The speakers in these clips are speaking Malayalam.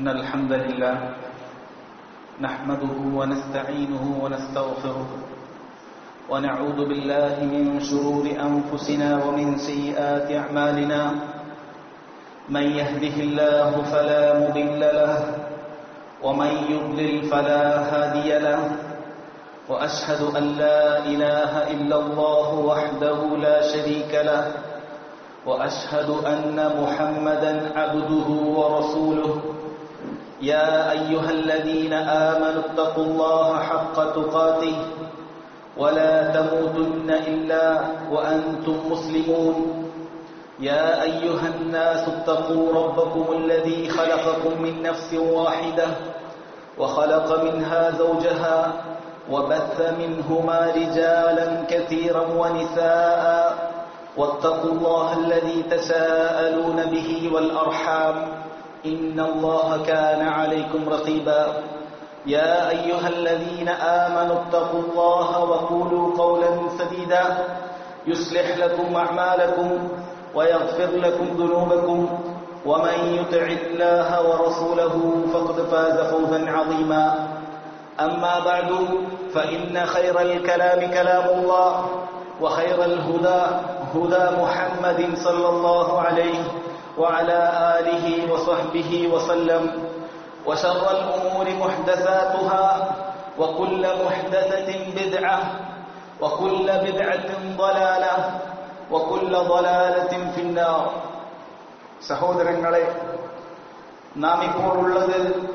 إن الحمد لله نحمده ونستعينه ونستغفره ونعوذ بالله من شرور أنفسنا ومن سيئات أعمالنا من يهده الله فلا مضل له ومن يضلل فلا هادي له وأشهد أن لا إله إلا الله وحده لا شريك له وأشهد أن محمدا عبده ورسوله يا أيها الذين آمنوا اتقوا الله حق تقاته ولا تموتن إلا وأنتم مسلمون يا أيها الناس اتقوا ربكم الذي خلقكم من نفس واحدة وخلق منها زوجها وبث منهما رجالا كثيرا ونساء واتقوا الله الذي تساءلون به والأرحام إن الله كان عليكم رقيبا يا أيها الذين آمنوا اتقوا الله وقولوا قولا سديدا يصلح لكم أعمالكم ويغفر لكم ذنوبكم ومن يطع الله ورسوله فقد فاز فوزا عظيما أما بعد فإن خير الكلام كلام الله وخير الهدى هدى محمد صلى الله عليه وعلى آله وصحبه وسلم وشر الأمور محدثاتها وكل محدثة بدعة وكل بدعة ضلالة وكل ضلالة في النار സഹോദരങ്ങളെ നാം ഇപ്പോൾ ഉള്ളത്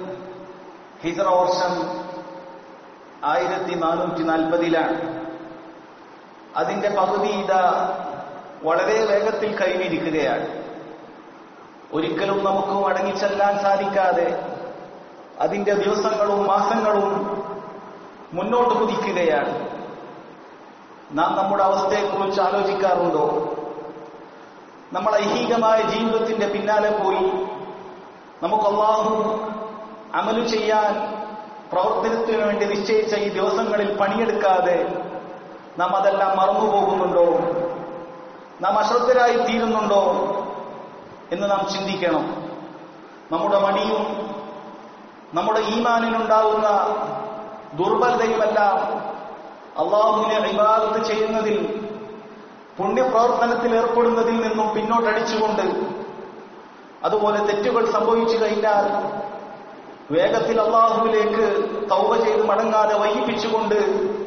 ഹിജറ വർഷം ആയിരത്തി നാനൂറ്റി നാൽപ്പതിലാണ് അതിന്റെ പകുതി ഇതാ വളരെ വേഗത്തിൽ കൈവിരിക്കുകയാണ് ഒരിക്കലും നമുക്ക് മടങ്ങിച്ചെല്ലാൻ സാധിക്കാതെ അതിന്റെ ദിവസങ്ങളും മാസങ്ങളും മുന്നോട്ട് കുതിക്കുകയാണ് നാം നമ്മുടെ അവസ്ഥയെക്കുറിച്ച് ആലോചിക്കാറുണ്ടോ നമ്മൾ ഐഹികമായ ജീവിതത്തിന്റെ പിന്നാലെ പോയി നമുക്ക് അള്ളാഹു അമലു ചെയ്യാൻ പ്രവർത്തനത്തിനു വേണ്ടി നിശ്ചയിച്ച ഈ ദിവസങ്ങളിൽ പണിയെടുക്കാതെ നാം അതെല്ലാം മറന്നുപോകുന്നുണ്ടോ നാം അശ്രദ്ധരായി തീരുന്നുണ്ടോ എന്ന് നാം ചിന്തിക്കണം നമ്മുടെ മടിയും നമ്മുടെ ഈമാനിനുണ്ടാകുന്ന ദുർബലതയുമെല്ലാം അള്ളാഹുവിനെ വിവാദത്ത് ചെയ്യുന്നതിൽ പുണ്യപ്രവർത്തനത്തിൽ ഏർപ്പെടുന്നതിൽ നിന്നും പിന്നോട്ടടിച്ചുകൊണ്ട് അതുപോലെ തെറ്റുകൾ സംഭവിച്ചു കഴിഞ്ഞാൽ വേഗത്തിൽ അള്ളാഹുവിലേക്ക് തൗബ ചെയ്ത് മടങ്ങാതെ വൈകിപ്പിച്ചുകൊണ്ട്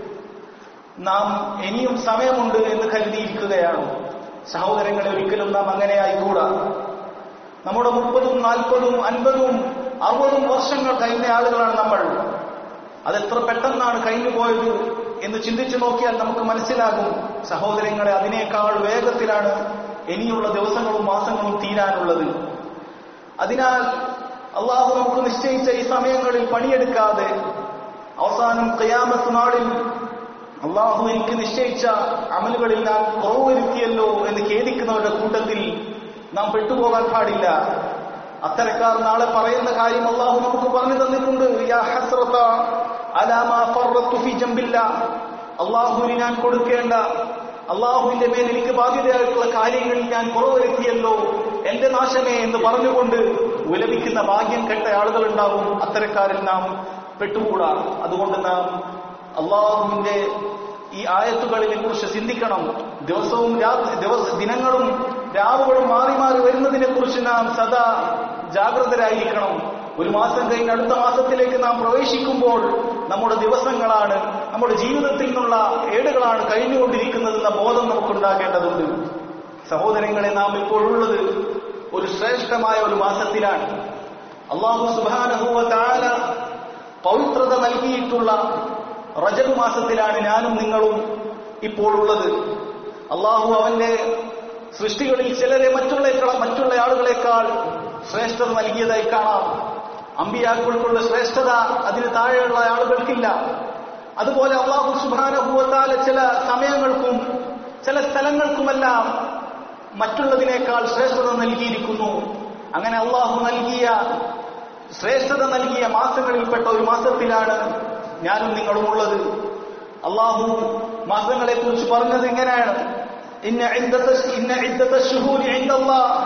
നാം ഇനിയും സമയമുണ്ട് എന്ന് കരുതിയിരിക്കുകയാണ് സഹോദരങ്ങളെ ഒരിക്കലും നാം അങ്ങനെ ആയിക്കൂടാ നമ്മുടെ മുപ്പതും നാൽപ്പതും അൻപതും അറുപതും വർഷങ്ങൾ കഴിഞ്ഞ ആളുകളാണ് നമ്മൾ അതെത്ര പെട്ടെന്നാണ് കഴിഞ്ഞു പോയത് എന്ന് ചിന്തിച്ചു നോക്കിയാൽ നമുക്ക് മനസ്സിലാകും സഹോദരങ്ങളെ അതിനേക്കാൾ വേഗത്തിലാണ് ഇനിയുള്ള ദിവസങ്ങളും മാസങ്ങളും തീരാനുള്ളത് അതിനാൽ അള്ളാഹു നമുക്ക് നിശ്ചയിച്ച ഈ സമയങ്ങളിൽ പണിയെടുക്കാതെ അവസാനം കയാമത്ത് നാളിൽ അള്ളാഹു എനിക്ക് നിശ്ചയിച്ച അമലുകളിൽ നാം കുറവ് വരുത്തിയല്ലോ എന്ന് ഖേദിക്കുന്നവരുടെ കൂട്ടത്തിൽ നാം പെട്ടുപോകാൻ പാടില്ല അത്തരക്കാർ നാളെ പറയുന്ന കാര്യം അള്ളാഹു നമുക്ക് പറഞ്ഞു തന്നിട്ടുണ്ട് അള്ളാഹുവിന് ഞാൻ കൊടുക്കേണ്ട അള്ളാഹുവിന്റെ മേൽ എനിക്ക് ബാധ്യതയായിട്ടുള്ള കാര്യങ്ങളിൽ ഞാൻ കുറവ് വരുത്തിയല്ലോ എന്റെ നാശമേ എന്ന് പറഞ്ഞുകൊണ്ട് വിലപിക്കുന്ന ഭാഗ്യം കെട്ട ആളുകൾ ഉണ്ടാവും അത്തരക്കാരിൽ നാം പെട്ടുകൂടാ അതുകൊണ്ട് നാം അള്ളാഹുവിന്റെ ഈ ആയത്തുകളിനെ കുറിച്ച് ചിന്തിക്കണം ദിവസവും ദിവസ ദിനങ്ങളും രാവുകളും മാറി മാറി വരുന്നതിനെ കുറിച്ച് നാം സദാ ജാഗ്രതരായിരിക്കണം ഒരു മാസം കഴിഞ്ഞ് അടുത്ത മാസത്തിലേക്ക് നാം പ്രവേശിക്കുമ്പോൾ നമ്മുടെ ദിവസങ്ങളാണ് നമ്മുടെ ജീവിതത്തിൽ നിന്നുള്ള ഏടുകളാണ് കഴിഞ്ഞുകൊണ്ടിരിക്കുന്നതെന്ന ബോധം നമുക്കുണ്ടാകേണ്ടതുണ്ട് സഹോദരങ്ങളെ നാം ഇപ്പോഴുള്ളത് ഒരു ശ്രേഷ്ഠമായ ഒരു മാസത്തിലാണ് അള്ളാഹു സുബാനഹുവ താല പവിത്രത നൽകിയിട്ടുള്ള റജബ് മാസത്തിലാണ് ഞാനും നിങ്ങളും ഇപ്പോൾ ഉള്ളത് അള്ളാഹു അവന്റെ സൃഷ്ടികളിൽ ചിലരെ മറ്റുള്ള മറ്റുള്ള ആളുകളെക്കാൾ ശ്രേഷ്ഠത നൽകിയതായി കാണാം അമ്പിയാക്കൾക്കുള്ള ശ്രേഷ്ഠത അതിന് താഴെയുള്ള ആളുകൾക്കില്ല അതുപോലെ അള്ളാഹു സുബാനഭൂവത്താല ചില സമയങ്ങൾക്കും ചില സ്ഥലങ്ങൾക്കുമെല്ലാം മറ്റുള്ളതിനേക്കാൾ ശ്രേഷ്ഠത നൽകിയിരിക്കുന്നു അങ്ങനെ അള്ളാഹു നൽകിയ ശ്രേഷ്ഠത നൽകിയ മാസങ്ങളിൽപ്പെട്ട ഒരു മാസത്തിലാണ് ഞാനും നിങ്ങളും ഉള്ളത് അള്ളാഹു മാസങ്ങളെ കുറിച്ച് പറഞ്ഞത് എങ്ങനെയാണ് ഇന്ന ഇദ്ദത്ത ഇന്ന ഇദ്ദത്ത ശുഹൂരി ഇൻദല്ലാഹ്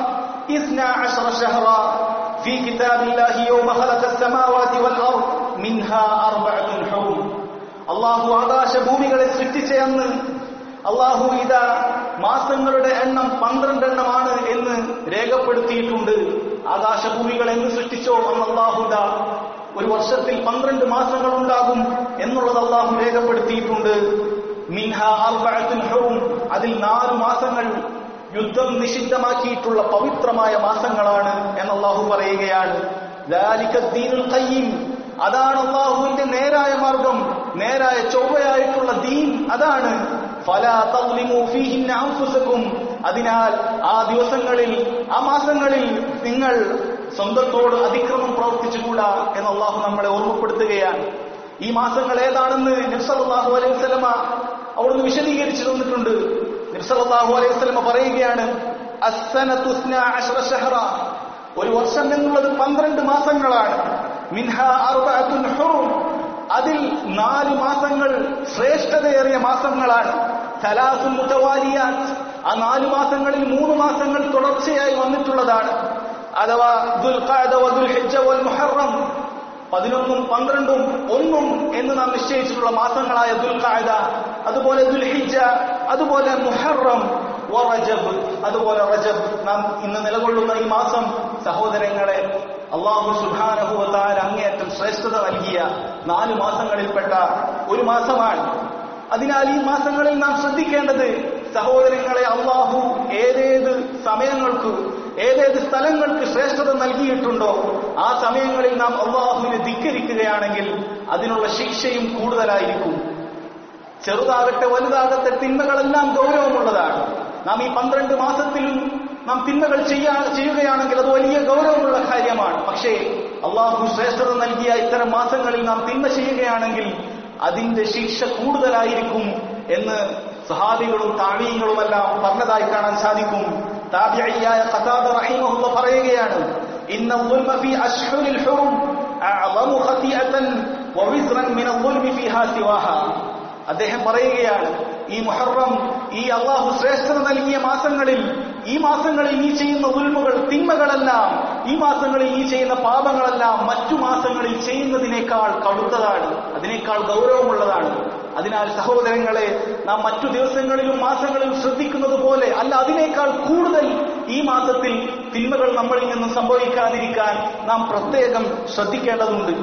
اثنا عشر شهرا في كتاب الله يوم خلق السماوات والأرض منها أربعة حرم അള്ളാഹു ആകാശഭൂമികളെ സൃഷ്ടിച്ച അന്ന് അള്ളാഹു ഇതാ മാസങ്ങളുടെ എണ്ണം പന്ത്രണ്ടെണ്ണമാണ് എന്ന് രേഖപ്പെടുത്തിയിട്ടുണ്ട് ആകാശഭൂമികൾ എന്ന് സൃഷ്ടിച്ചോ അന്ന് അള്ളാഹുദ ഒരു വർഷത്തിൽ പന്ത്രണ്ട് മാസങ്ങൾ ഉണ്ടാകും എന്നുള്ളത് അള്ളാഹു രേഖപ്പെടുത്തിയിട്ടുണ്ട് മിൻഹ അർബഅത്തുൻ ഹുറും അതിൽ നാല് മാസങ്ങൾ യുദ്ധം നിഷിദ്ധമാക്കിയിട്ടുള്ള പവിത്രമായ മാസങ്ങളാണ് എന്ന് അള്ളാഹു പറയുകയാണ് ذَلِكَ الدِّينُ الْقَيِّمُ അതാണ് അള്ളാഹുവിന്റെ നേരായ മാർഗം നേരായ ചൊവ്വയായിട്ടുള്ള ദീൻ അതാണ് ഫലാ തദ്ലിമു ഫീഹിന്ന അൻഫുസകും അതിനാൽ ആ ദിവസങ്ങളിൽ ആ മാസങ്ങളിൽ നിങ്ങൾ സ്വന്തത്തോട് അതിക്രമം പ്രവർത്തിച്ചുകൂടാ എന്ന് അള്ളാഹു നമ്മളെ ഓർമ്മപ്പെടുത്തുകയാണ് ഈ മാസങ്ങൾ ഏതാണെന്ന് നബ്സല്ലാഹു അലൈഹി സ്വലമ അവിടുന്ന് വിശദീകരിച്ചു തന്നിട്ടുണ്ട് നബ്സല്ലാഹു അലൈഹി സ്വലമ പറയുകയാണ് അസ്സനത്തു ഇസ്നാ അശ്റ ശഹ്റ. ഒരു വർഷം എന്നുള്ളത് പന്ത്രണ്ട് മാസങ്ങളാണ് മിൻഹ അർബഅത്തുൻ ഹുറും അതിൽ നാല് മാസങ്ങൾ ശ്രേഷ്ഠതയേറിയ മാസങ്ങളാണ് സലാസുൽ മുതവാലിയാത്ത് ആ നാല് മാസങ്ങളിൽ മൂന്ന് മാസങ്ങൾ തുടർച്ചയായി വന്നിട്ടുള്ളതാണ് അഥവാ ദുൽഖഅദ വദുൽ ഹിജ്ജ വൽ മുഹറം പതിനൊന്നും പന്ത്രണ്ടും ഒന്നും എന്ന് നാം നിശ്ചയിച്ചിട്ടുള്ള മാസങ്ങളായ ദുൽഖഅദ അതുപോലെ ദുൽഹിജ്ജ അതുപോലെ മുഹറം വ റജബ് അതുപോലെ റജബ് നാം ഇന്ന് നിലകൊള്ളുന്ന ഈ മാസം സഹോദരങ്ങളെ അള്ളാഹു സുബ്ഹാനഹു വ തആല അങ്ങേയറ്റം ശ്രേഷ്ഠത നൽകിയ നാല് മാസങ്ങളിൽപ്പെട്ട ഒരു മാസമാണ് അതിനാൽ ഈ മാസങ്ങളിൽ നാം ശ്രദ്ധിക്കേണ്ടത് സഹോദരങ്ങളെ അള്ളാഹു ഏതേത് സമയങ്ങൾക്ക് ഏതേത് സ്ഥലങ്ങൾക്ക് ശ്രേഷ്ഠത നൽകിയിട്ടുണ്ടോ ആ സമയങ്ങളിൽ നാം അള്ളാഹുവിനെ ധിക്കരിക്കുകയാണെങ്കിൽ അതിനുള്ള ശിക്ഷയും കൂടുതലായിരിക്കും ചെറുതാകട്ടെ വലുതാകട്ടെ തിന്മകളെല്ലാം ഗൗരവമുള്ളതാണ് നാം ഈ പന്ത്രണ്ട് മാസത്തിലും നാം തിന്മകൾ ചെയ്യാ ചെയ്യുകയാണെങ്കിൽ അത് വലിയ ഗൗരവമുള്ള കാര്യമാണ് പക്ഷേ അള്ളാഹു ശ്രേഷ്ഠത നൽകിയ ഇത്തരം മാസങ്ങളിൽ നാം തിന്മ ചെയ്യുകയാണെങ്കിൽ അതിന്റെ ശിക്ഷ കൂടുതലായിരിക്കും എന്ന് സഹാബികളും താഴീങ്ങളുമെല്ലാം പറഞ്ഞതായി കാണാൻ സാധിക്കും താബിയായ ഖതാദ റഹിമഹുള്ള പറയുകയാണ് ഇന്ന الظلم في أشهر الحرم أعظم خطيئة ووزرا من الظلم فيها سواها അദ്ദേഹം പറയുകയാണ് ഈ മുഹറം ഈ അള്ളാഹു ശ്രേഷ്ഠത നൽകിയ മാസങ്ങളിൽ ഈ മാസങ്ങളിൽ നീ ചെയ്യുന്ന ഉൽമുകൾ തിന്മകളെല്ലാം ഈ മാസങ്ങളിൽ നീ ചെയ്യുന്ന പാപങ്ങളെല്ലാം മറ്റു മാസങ്ങളിൽ ചെയ്യുന്നതിനേക്കാൾ കടുത്തതാണ് അതിനേക്കാൾ ഗൗരവമുള്ളതാണ് അതിനാൽ സഹോദരങ്ങളെ നാം മറ്റു ദിവസങ്ങളിലും മാസങ്ങളിലും ശ്രദ്ധിക്കുന്നത് പോലെ അല്ല അതിനേക്കാൾ കൂടുതൽ ഈ മാസത്തിൽ തിന്മകൾ നമ്മളിൽ നിന്നും സംഭവിക്കാതിരിക്കാൻ നാം പ്രത്യേകം ശ്രദ്ധിക്കേണ്ടതുണ്ട്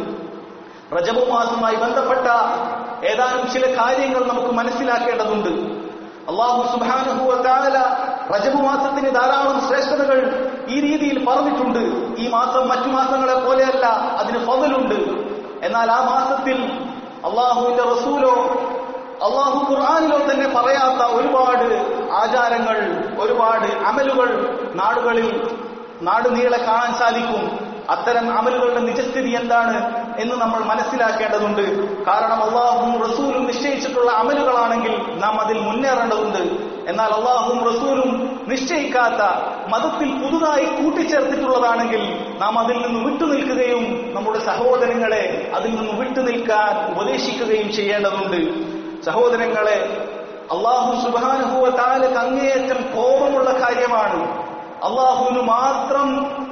റജബു മാസവുമായി ബന്ധപ്പെട്ട ഏതാനും ചില കാര്യങ്ങൾ നമുക്ക് മനസ്സിലാക്കേണ്ടതുണ്ട് അള്ളാഹു സുബാനുഭവ താല റജബു മാസത്തിന് ധാരാളം ശ്രേഷ്ഠതകൾ ഈ രീതിയിൽ പറഞ്ഞിട്ടുണ്ട് ഈ മാസം മറ്റു മാസങ്ങളെ പോലെയല്ല അതിന് ഫതലുണ്ട് എന്നാൽ ആ മാസത്തിൽ അള്ളാഹുവിന്റെ റസൂലോ അള്ളാഹു ഖുർആാനിലോ തന്നെ പറയാത്ത ഒരുപാട് ആചാരങ്ങൾ ഒരുപാട് അമലുകൾ നാടുകളിൽ നാട് നീളെ കാണാൻ സാധിക്കും അത്തരം അമലുകളുടെ നിജസ്ഥിതി എന്താണ് എന്ന് നമ്മൾ മനസ്സിലാക്കേണ്ടതുണ്ട് കാരണം അള്ളാഹും റസൂലും നിശ്ചയിച്ചിട്ടുള്ള അമലുകളാണെങ്കിൽ നാം അതിൽ മുന്നേറേണ്ടതുണ്ട് എന്നാൽ അള്ളാഹും റസൂലും നിശ്ചയിക്കാത്ത മതത്തിൽ പുതുതായി കൂട്ടിച്ചേർത്തിട്ടുള്ളതാണെങ്കിൽ നാം അതിൽ നിന്ന് വിട്ടുനിൽക്കുകയും നമ്മുടെ സഹോദരങ്ങളെ അതിൽ നിന്ന് വിട്ടുനിൽക്കാൻ ഉപദേശിക്കുകയും ചെയ്യേണ്ടതുണ്ട് സഹോദരങ്ങളെ അള്ളാഹു സുബാനുഭവ താലക്ക് അങ്ങേയറ്റം കോപമുള്ള കാര്യമാണ് അള്ളാഹുവിന് മാത്രം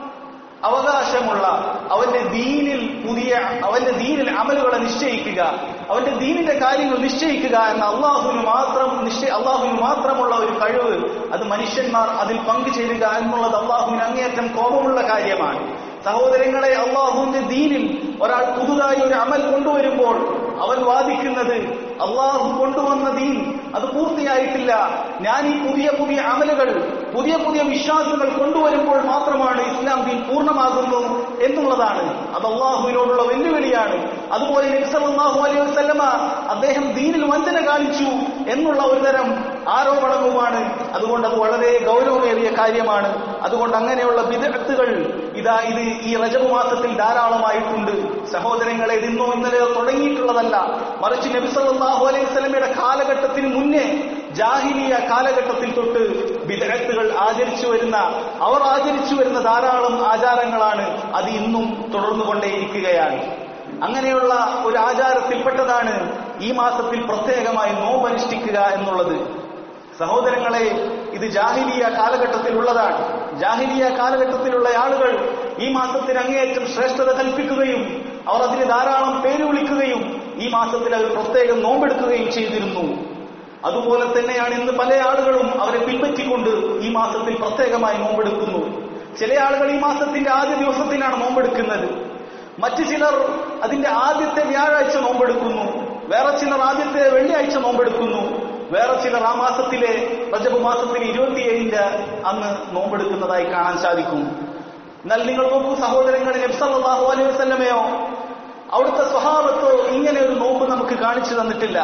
അവകാശമുള്ള അവന്റെ ദീനിൽ പുതിയ അവന്റെ ദീനിൽ അമലുകളെ നിശ്ചയിക്കുക അവന്റെ ദീനിന്റെ കാര്യങ്ങൾ നിശ്ചയിക്കുക എന്ന അള്ളാഹുവിന് മാത്രം നിശ്ചയ അള്ളാഹുവിന് മാത്രമുള്ള ഒരു കഴിവ് അത് മനുഷ്യന്മാർ അതിൽ പങ്കുചേരുക എന്നുള്ളത് അള്ളാഹുവിന് അങ്ങേയറ്റം കോപമുള്ള കാര്യമാണ് സഹോദരങ്ങളെ അള്ളാഹുവിന്റെ ദീനിൽ ഒരാൾ പുതുതായി ഒരു അമൽ കൊണ്ടുവരുമ്പോൾ അവൻ വാദിക്കുന്നത് അള്ളാഹു കൊണ്ടുവന്ന ദീൻ അത് പൂർത്തിയായിട്ടില്ല ഞാൻ ഈ പുതിയ പുതിയ അമലുകൾ പുതിയ പുതിയ വിശ്വാസങ്ങൾ കൊണ്ടുവരുമ്പോൾ മാത്രമാണ് ഇസ്ലാം ദീൻ പൂർണ്ണമാകുന്നു എന്നുള്ളതാണ് അത് അള്ളാഹുവിനോടുള്ള വെല്ലുവിളിയാണ് അതുപോലെ നബ്സല്ലാഹു അലൈഹി വസല്ലമ അദ്ദേഹം ദീനിൽ വഞ്ചന കാണിച്ചു എന്നുള്ള ഒരു തരം ആരോപണവുമാണ് അതുകൊണ്ട് അത് വളരെ ഗൗരവമേറിയ കാര്യമാണ് അതുകൊണ്ട് അങ്ങനെയുള്ള വിദഗ്ധകൾ ഇതാ ഇത് ഈ റജബ് മാസത്തിൽ ധാരാളമായിട്ടുണ്ട് സഹോദരങ്ങളെ ഇത് ഇന്നോ ഇന്നലെയോ തുടങ്ങിയിട്ടുള്ളതല്ല മറിച്ച് നബി സല്ലല്ലാഹു അലൈഹി വസല്ലമയുടെ കാലഘട്ടത്തിന് മുന്നേ ജാഹിലിയ കാലഘട്ടത്തിൽ തൊട്ട് വിദഗ്ധകൾ ആചരിച്ചു വരുന്ന അവർ ആചരിച്ചു വരുന്ന ധാരാളം ആചാരങ്ങളാണ് അത് ഇന്നും തുടർന്നുകൊണ്ടേയിരിക്കുകയാണ് അങ്ങനെയുള്ള ഒരു ആചാരത്തിൽപ്പെട്ടതാണ് ഈ മാസത്തിൽ പ്രത്യേകമായി നോമ്പനുഷ്ഠിക്കുക എന്നുള്ളത് സഹോദരങ്ങളെ ഇത് ജാഹിലിയ കാലഘട്ടത്തിലുള്ളതാണ് ജാഹിലിയ കാലഘട്ടത്തിലുള്ള ആളുകൾ ഈ മാസത്തിന് അങ്ങേയറ്റം ശ്രേഷ്ഠത കൽപ്പിക്കുകയും അവർ അതിന് ധാരാളം പേര് വിളിക്കുകയും ഈ മാസത്തിൽ അവർ പ്രത്യേകം നോമ്പെടുക്കുകയും ചെയ്തിരുന്നു അതുപോലെ തന്നെയാണ് ഇന്ന് പല ആളുകളും അവരെ പിൻപറ്റിക്കൊണ്ട് ഈ മാസത്തിൽ പ്രത്യേകമായി നോമ്പെടുക്കുന്നു ചില ആളുകൾ ഈ മാസത്തിന്റെ ആദ്യ ദിവസത്തിനാണ് നോമ്പെടുക്കുന്നത് മറ്റു ചിലർ അതിന്റെ ആദ്യത്തെ വ്യാഴാഴ്ച നോമ്പെടുക്കുന്നു വേറെ ചിലർ ആദ്യത്തെ വെള്ളിയാഴ്ച നോമ്പെടുക്കുന്നു വേറെ ചിലർ ആ മാസത്തിലെ റജബ് മാസത്തിലെ ഇരുപത്തിയേഴിന്റെ അന്ന് നോമ്പെടുക്കുന്നതായി കാണാൻ സാധിക്കും എന്നാൽ നിങ്ങൾ നോക്കൂ സഹോദരങ്ങളെ നബ്സല്ലാഹു അലൈഹി വസല്ലമയോ അവിടുത്തെ സ്വഭാവത്തോ ഇങ്ങനെ ഒരു നോമ്പ് നമുക്ക് കാണിച്ചു തന്നിട്ടില്ല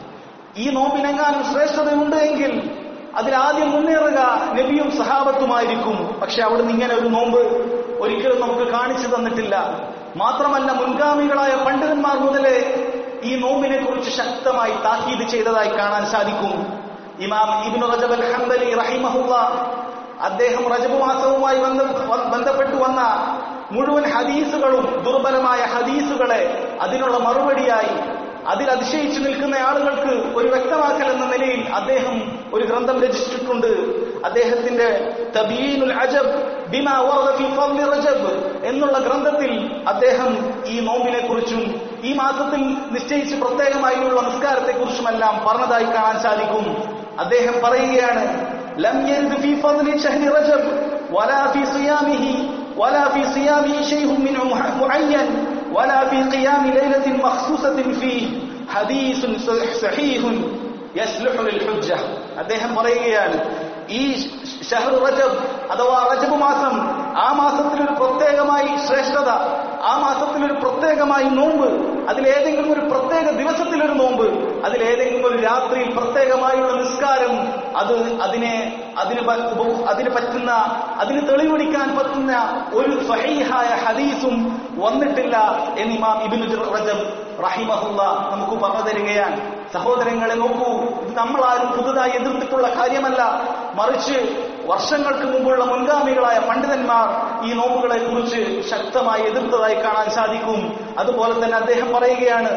ഈ നോമ്പിനെങ്ങാനും ശ്രേഷ്ഠതയുണ്ട് എങ്കിൽ അതിലാദ്യം മുന്നേറുക നബിയും സഹാബത്തുമായിരിക്കും പക്ഷെ അവിടുന്ന് ഇങ്ങനെ ഒരു നോമ്പ് ഒരിക്കലും നമുക്ക് കാണിച്ചു തന്നിട്ടില്ല മാത്രമല്ല മുൻഗാമികളായ പണ്ഡിതന്മാർ മുതലേ ഈ നോമ്പിനെ കുറിച്ച് ശക്തമായി താക്കീത് ചെയ്തതായി കാണാൻ സാധിക്കും ഇമാം ഇബ്നു റജബ് അൽ ഹംബലി റഹിമഹുല്ല അദ്ദേഹം റജബ് മാസവുമായി ബന്ധപ്പെട്ടു വന്ന മുഴുവൻ ഹദീസുകളും ദുർബലമായ ഹദീസുകളെ അതിനുള്ള മറുപടിയായി അതിൽ അതിശയിച്ചു നിൽക്കുന്ന ആളുകൾക്ക് ഒരു വ്യക്തമാക്കൽ എന്ന നിലയിൽ അദ്ദേഹം ഒരു ഗ്രന്ഥം രചിച്ചിട്ടുണ്ട് അദ്ദേഹത്തിന്റെ തബീനുൽ അജബ് ബിമാ വറദ ഫീ ഫദ്ലി റജബ് എന്നുള്ള ഗ്രന്ഥത്തിൽ അദ്ദേഹം ഈ നോമ്പിനെ കുറിച്ചും ഈ മാസത്തിൽ നിശ്ചയിച്ച് പ്രത്യേകമായുള്ള നിസ്കാരത്തെ കുറിച്ചുമെല്ലാം പറഞ്ഞതായി കാണാൻ സാധിക്കും അദ്ദേഹം പറയുകയാണ് ലം യരിദ് ഫീ ഫദ്ലി ഷഹ്രി റജബ് വലാ ഫീ സിയാമിഹി ولا في صيامه شيء من معين ولا في قيام ليلة مخصوصة فيه حديث صحيح يصلح للحجة അദ്ദേഹം പറയുകയാണ് ഈ ഷഹർ റജബ് അഥവാ റജബ് മാസം ആ മാസത്തിൽ ഒരു പ്രത്യേകമായി ശ്രേഷ്ഠത ആ മാസത്തിൽ ഒരു പ്രത്യേകമായി നോമ്പ് അതിലേതെങ്കിലും ഒരു പ്രത്യേക ദിവസത്തിലൊരു നോമ്പ് അതിലേതെങ്കിലും ഒരു രാത്രിയിൽ പ്രത്യേകമായുള്ള നിസ്കാരം അത് അതിനെ അതിന് അതിന് പറ്റുന്ന അതിന് തെളിവെടുക്കാൻ പറ്റുന്ന ഒരു സ്വഹീഹായ ഹദീസും വന്നിട്ടില്ല എന്ന് ഇമാം ഇബിനു റജബ് റഹിമഹുല്ല നമുക്ക് പറഞ്ഞു തരികയാണ് സഹോദരങ്ങളെ നോക്കൂ ഇത് നമ്മളാരും പുതുതായി എതിർത്തിട്ടുള്ള കാര്യമല്ല മറിച്ച് വർഷങ്ങൾക്ക് മുമ്പുള്ള മുൻഗാമികളായ പണ്ഡിതന്മാർ ഈ നോമ്പുകളെ കുറിച്ച് ശക്തമായി എതിർത്തതായി കാണാൻ സാധിക്കും അതുപോലെ തന്നെ അദ്ദേഹം പറയുകയാണ്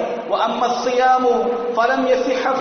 ഫലം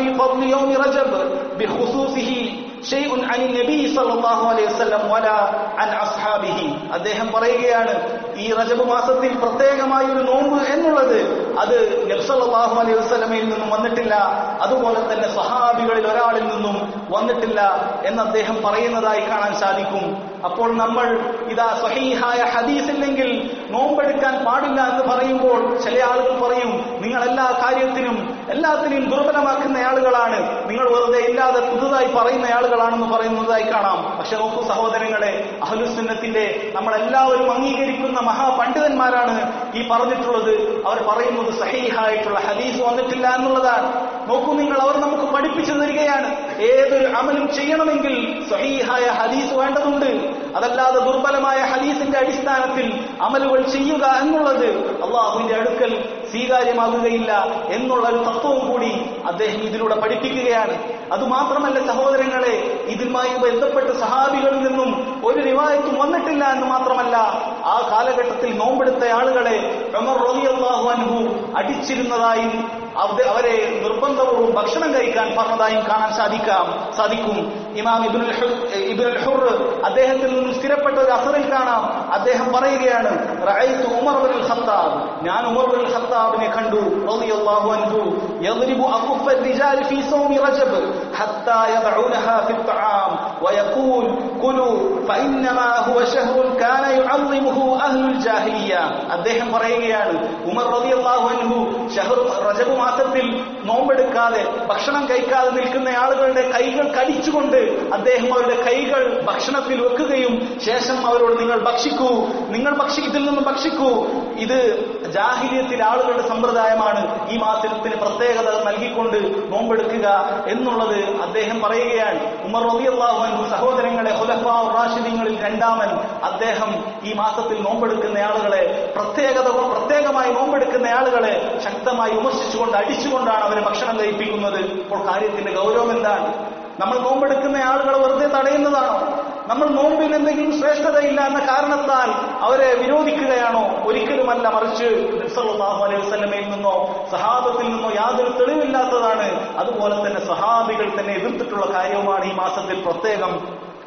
شيء عن النبي صلى الله عليه وسلم ولا عن أصحابه അദ്ദേഹം പറയുകയാണ് ഈ റജബ് മാസത്തിൽ പ്രത്യേകമായ ഒരു നോമ്പ് എന്നുള്ളത് അത് നബ്സല്ലാഹു അലൈഹി വസ്ലമയിൽ നിന്നും വന്നിട്ടില്ല അതുപോലെ തന്നെ സഹാബികളിൽ ഒരാളിൽ നിന്നും വന്നിട്ടില്ല എന്ന് അദ്ദേഹം പറയുന്നതായി കാണാൻ സാധിക്കും അപ്പോൾ നമ്മൾ ഇതാ സഹീഹായ ഹദീസ് ഇല്ലെങ്കിൽ നോമ്പെടുക്കാൻ പാടില്ല എന്ന് പറയുമ്പോൾ ചില ആളുകൾ പറയും നിങ്ങൾ എല്ലാ കാര്യത്തിനും എല്ലാത്തിനെയും ദുർബലമാക്കുന്ന ആളുകളാണ് നിങ്ങൾ വെറുതെ ഇല്ലാതെ പുതുതായി പറയുന്ന ആളുകളാണെന്ന് പറയുന്നതായി കാണാം പക്ഷെ നോക്കൂ സഹോദരങ്ങളെ അഹലുസുന്നത്തിന്റെ നമ്മളെല്ലാവരും അംഗീകരിക്കുന്ന മഹാപണ്ഡിതന്മാരാണ് ഈ പറഞ്ഞിട്ടുള്ളത് അവർ പറയുന്നത് സഹീഹായിട്ടുള്ള ഹദീസ് വന്നിട്ടില്ല എന്നുള്ളതാണ് നോക്കൂ നിങ്ങൾ അവർ നമുക്ക് പഠിപ്പിച്ചു തരികയാണ് ഏതൊരു അമലും ചെയ്യണമെങ്കിൽ സഹീഹായ ഹദീസ് വേണ്ടതുണ്ട് അതല്ലാതെ ദുർബലമായ ഹദീസിന്റെ അടിസ്ഥാനത്തിൽ അമലുകൾ ചെയ്യുക എന്നുള്ളത് അള്ളാഹുവിന്റെ അടുക്കൽ സ്വീകാര്യമാകുകയില്ല എന്നുള്ള ഒരു തത്വവും കൂടി അദ്ദേഹം ഇതിലൂടെ പഠിപ്പിക്കുകയാണ് അതുമാത്രമല്ല സഹോദരങ്ങളെ ഇതുമായി ബന്ധപ്പെട്ട് സഹാബികളിൽ നിന്നും ഒരു റിവായത്തും വന്നിട്ടില്ല എന്ന് മാത്രമല്ല ആ കാലഘട്ടത്തിൽ നോമ്പെടുത്ത ആളുകളെ റളിയല്ലാഹു അൻഹു അടിച്ചിരുന്നതായും അവരെ നിർബന്ധപൂർവ്വം ഭക്ഷണം കഴിക്കാൻ പറഞ്ഞതായും കാണാൻ സാധിക്കാം സാധിക്കും ഇമാം ഇബിനുൽ ഇബിനുൽ ഹുർ അദ്ദേഹത്തിൽ നിന്നും സ്ഥിരപ്പെട്ട ഒരു അസറിൽ കാണാം അദ്ദേഹം പറയുകയാണ് റഅയ്തു ഉമർ ബിൻ ഖത്താബ് ഞാൻ ഉമർ ബിൻ ഖത്താബിനെ കണ്ടു റളിയല്ലാഹു അൻഹു يضرب أكف الرجال في صوم رجب حتى يضعونها في الطعام ويقول كلوا فإنما هو شهر كان يعظمه أهل الجاهلية അദ്ദേഹം പറയുകയാണ് ഉമർ റളിയല്ലാഹു അൻഹു ഷഹർ റജബ് മാസത്തിൽ നോമ്പെടുക്കാതെ ഭക്ഷണം കഴിക്കാതെ നിൽക്കുന്ന ആളുകളുടെ കൈകൾ കടിച്ചുകൊണ്ട് അദ്ദേഹം അവരുടെ കൈകൾ ഭക്ഷണത്തിൽ വെക്കുകയും ശേഷം അവരോട് നിങ്ങൾ ഭക്ഷിക്കൂ നിങ്ങൾ ഭക്ഷി ഇതിൽ നിന്ന് ഭക്ഷിക്കൂ ഇത് ജാഹിര്യത്തിലെ ആളുകളുടെ സമ്പ്രദായമാണ് ഈ മാസത്തിന് പ്രത്യേകത നൽകിക്കൊണ്ട് നോമ്പെടുക്കുക എന്നുള്ളത് അദ്ദേഹം പറയുകയാണ് ഉമർ റളിയല്ലാഹു അൻഹു സഹോദരങ്ങളെ ഹുലഫാ റാഷിദീങ്ങളിൽ രണ്ടാമൻ അദ്ദേഹം ഈ മാസത്തിൽ നോമ്പെടുക്കുന്ന ആളുകളെ പ്രത്യേകത പ്രത്യേകമായി നോമ്പെടുക്കുന്ന ആളുകളെ ശക്തമായി വിമർശിച്ചുകൊണ്ട് അടിച്ചുകൊണ്ടാണ് അവരെ ഭക്ഷണം കഴിപ്പിക്കുന്നത് അപ്പോൾ കാര്യത്തിന്റെ ഗൗരവം എന്താണ് നമ്മൾ നോമ്പെടുക്കുന്ന ആളുകളെ വെറുതെ തടയുന്നതാണോ നമ്മൾ നോമ്പിന് എന്തെങ്കിലും ശ്രേഷ്ഠതയില്ല എന്ന കാരണത്താൽ അവരെ വിരോധിക്കുകയാണോ ഒരിക്കലുമല്ല മറിച്ച് നബ്സല്ലാഹു അലൈഹി വസല്ലമയിൽ നിന്നോ സഹാബത്തിൽ നിന്നോ യാതൊരു തെളിവില്ലാത്തതാണ് അതുപോലെ തന്നെ സഹാബികൾ തന്നെ എതിർത്തിട്ടുള്ള കാര്യവുമാണ് ഈ മാസത്തിൽ പ്രത്യേകം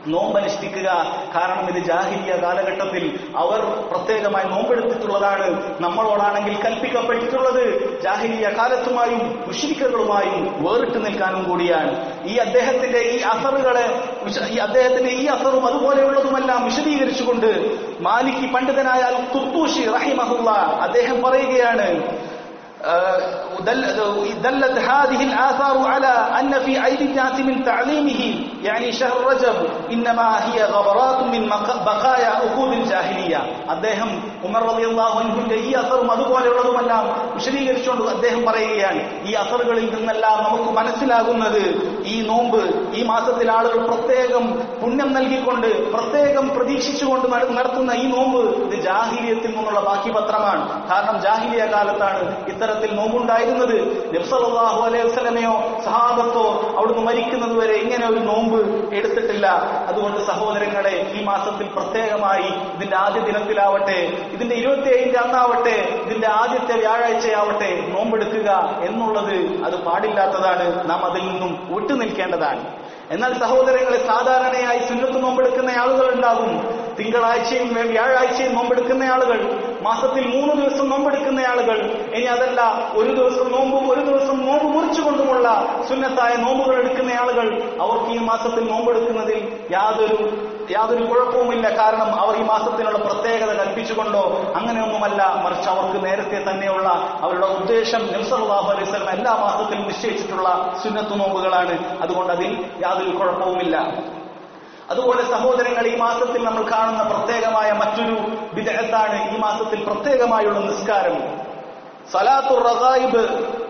നോമ്പനുഷ്ഠിക്കുക കാരണം ഇത് ജാഹിരിയ കാലഘട്ടത്തിൽ അവർ പ്രത്യേകമായി നോമ്പെടുത്തിട്ടുള്ളതാണ് നമ്മളോടാണെങ്കിൽ കൽപ്പിക്കപ്പെട്ടിട്ടുള്ളത് ജാഹിരിയ കാലത്തുമായും മുഷ്രിക്കുകളുമായും വേറിട്ട് നിൽക്കാനും കൂടിയാണ് ഈ അദ്ദേഹത്തിന്റെ ഈ അസറുകളെ വിശ- ഈ അദ്ദേഹത്തിന്റെ ഈ അസറും അതുപോലെയുള്ളതുമെല്ലാം വിശദീകരിച്ചുകൊണ്ട് മാലിക്കി പണ്ഡിതനായ അൽ തുർത്തൂഷി റഹിമഹുല്ല അദ്ദേഹം പറയുകയാണ് آه، دل- دلت هذه الآثار على أن في أيدي الناس من تعليمه يعني شهر رجب إنما هي غبرات من مق- بقايا عقود الجاهلية അദ്ദേഹം ഉമർ റളിയല്ലാഹു അൻഹുവിന്റെ ഈ അസറും അതുപോലെയുള്ളതുമെല്ലാം വിശദീകരിച്ചുകൊണ്ട് അദ്ദേഹം പറയുകയാണ് ഈ അസറുകളിൽ നിന്നെല്ലാം നമുക്ക് മനസ്സിലാകുന്നത് ഈ നോമ്പ് ഈ മാസത്തിൽ ആളുകൾ പ്രത്യേകം പുണ്യം നൽകിക്കൊണ്ട് പ്രത്യേകം പ്രതീക്ഷിച്ചുകൊണ്ട് നട- നടത്തുന്ന ഈ നോമ്പ് ഇത് ജാഹിലിയത്തിൽ നിന്നുള്ള ബാക്കി പത്രമാണ് കാരണം ജാഹിലിയ കാലത്താണ് ഇത്തരത്തിൽ നോമ്പുണ്ടായിരുന്നത് നബ്സല്ലാഹു അലൈഹി വസല്ലമയോ സഹാബത്തോ അവിടുന്ന് മരിക്കുന്നത് വരെ ഇങ്ങനെ ഒരു നോമ്പ് എടുത്തിട്ടില്ല അതുകൊണ്ട് സഹോദരങ്ങളെ ഈ മാസത്തിൽ പ്രത്യേകമായി ഇതിന്റെ ആദ്യ ദിനത്തിലാവട്ടെ ഇതിന്റെ ഇരുപത്തി ഏഴിന്റെ അന്നാവട്ടെ ഇതിന്റെ ആദ്യത്തെ വ്യാഴാഴ്ചയാവട്ടെ നോമ്പെടുക്കുക എന്നുള്ളത് അത് പാടില്ലാത്തതാണ് നാം അതിൽ നിന്നും വിട്ടുനിൽക്കേണ്ടതാണ് എന്നാൽ സഹോദരങ്ങളെ സാധാരണയായി സുന്നത്ത് നോമ്പെടുക്കുന്ന ആളുകൾ ഉണ്ടാകും തിങ്കളാഴ്ചയും വേ- വ്യാഴാഴ്ചയും നോമ്പെടുക്കുന്ന ആളുകൾ മാസത്തിൽ മൂന്ന് ദിവസം നോമ്പെടുക്കുന്ന ആളുകൾ ഇനി അതല്ല ഒരു ദിവസം നോമ്പും ഒരു ദിവസം നോമ്പ് മുറിച്ചുകൊണ്ടുമുള്ള സുന്നത്തായ നോമ്പുകൾ എടുക്കുന്ന ആളുകൾ അവർക്ക് ഈ മാസത്തിൽ നോമ്പെടുക്കുന്നതിൽ യാതൊരു യാതൊരു കുഴപ്പവുമില്ല കാരണം അവർ ഈ മാസത്തിനുള്ള പ്രത്യേകത കൽപ്പിച്ചുകൊണ്ടോ അങ്ങനെയൊന്നുമല്ല മറിച്ച് അവർക്ക് നേരത്തെ തന്നെയുള്ള അവരുടെ ഉദ്ദേശം നബ്സല്ലാഹു അലൈഹി സ്വലം എല്ലാ മാസത്തിലും നിശ്ചയിച്ചിട്ടുള്ള സുന്നത്തു നോമ്പുകളാണ് അതുകൊണ്ട് അതിൽ യാതൊരു കുഴപ്പവുമില്ല അതുപോലെ സഹോദരങ്ങൾ ഈ മാസത്തിൽ നമ്മൾ കാണുന്ന പ്രത്യേകമായ മറ്റൊരു വിദഗ്ധത്താണ് ഈ മാസത്തിൽ പ്രത്യേകമായുള്ള നിസ്കാരം സലാത്തുർ റഗായിബ്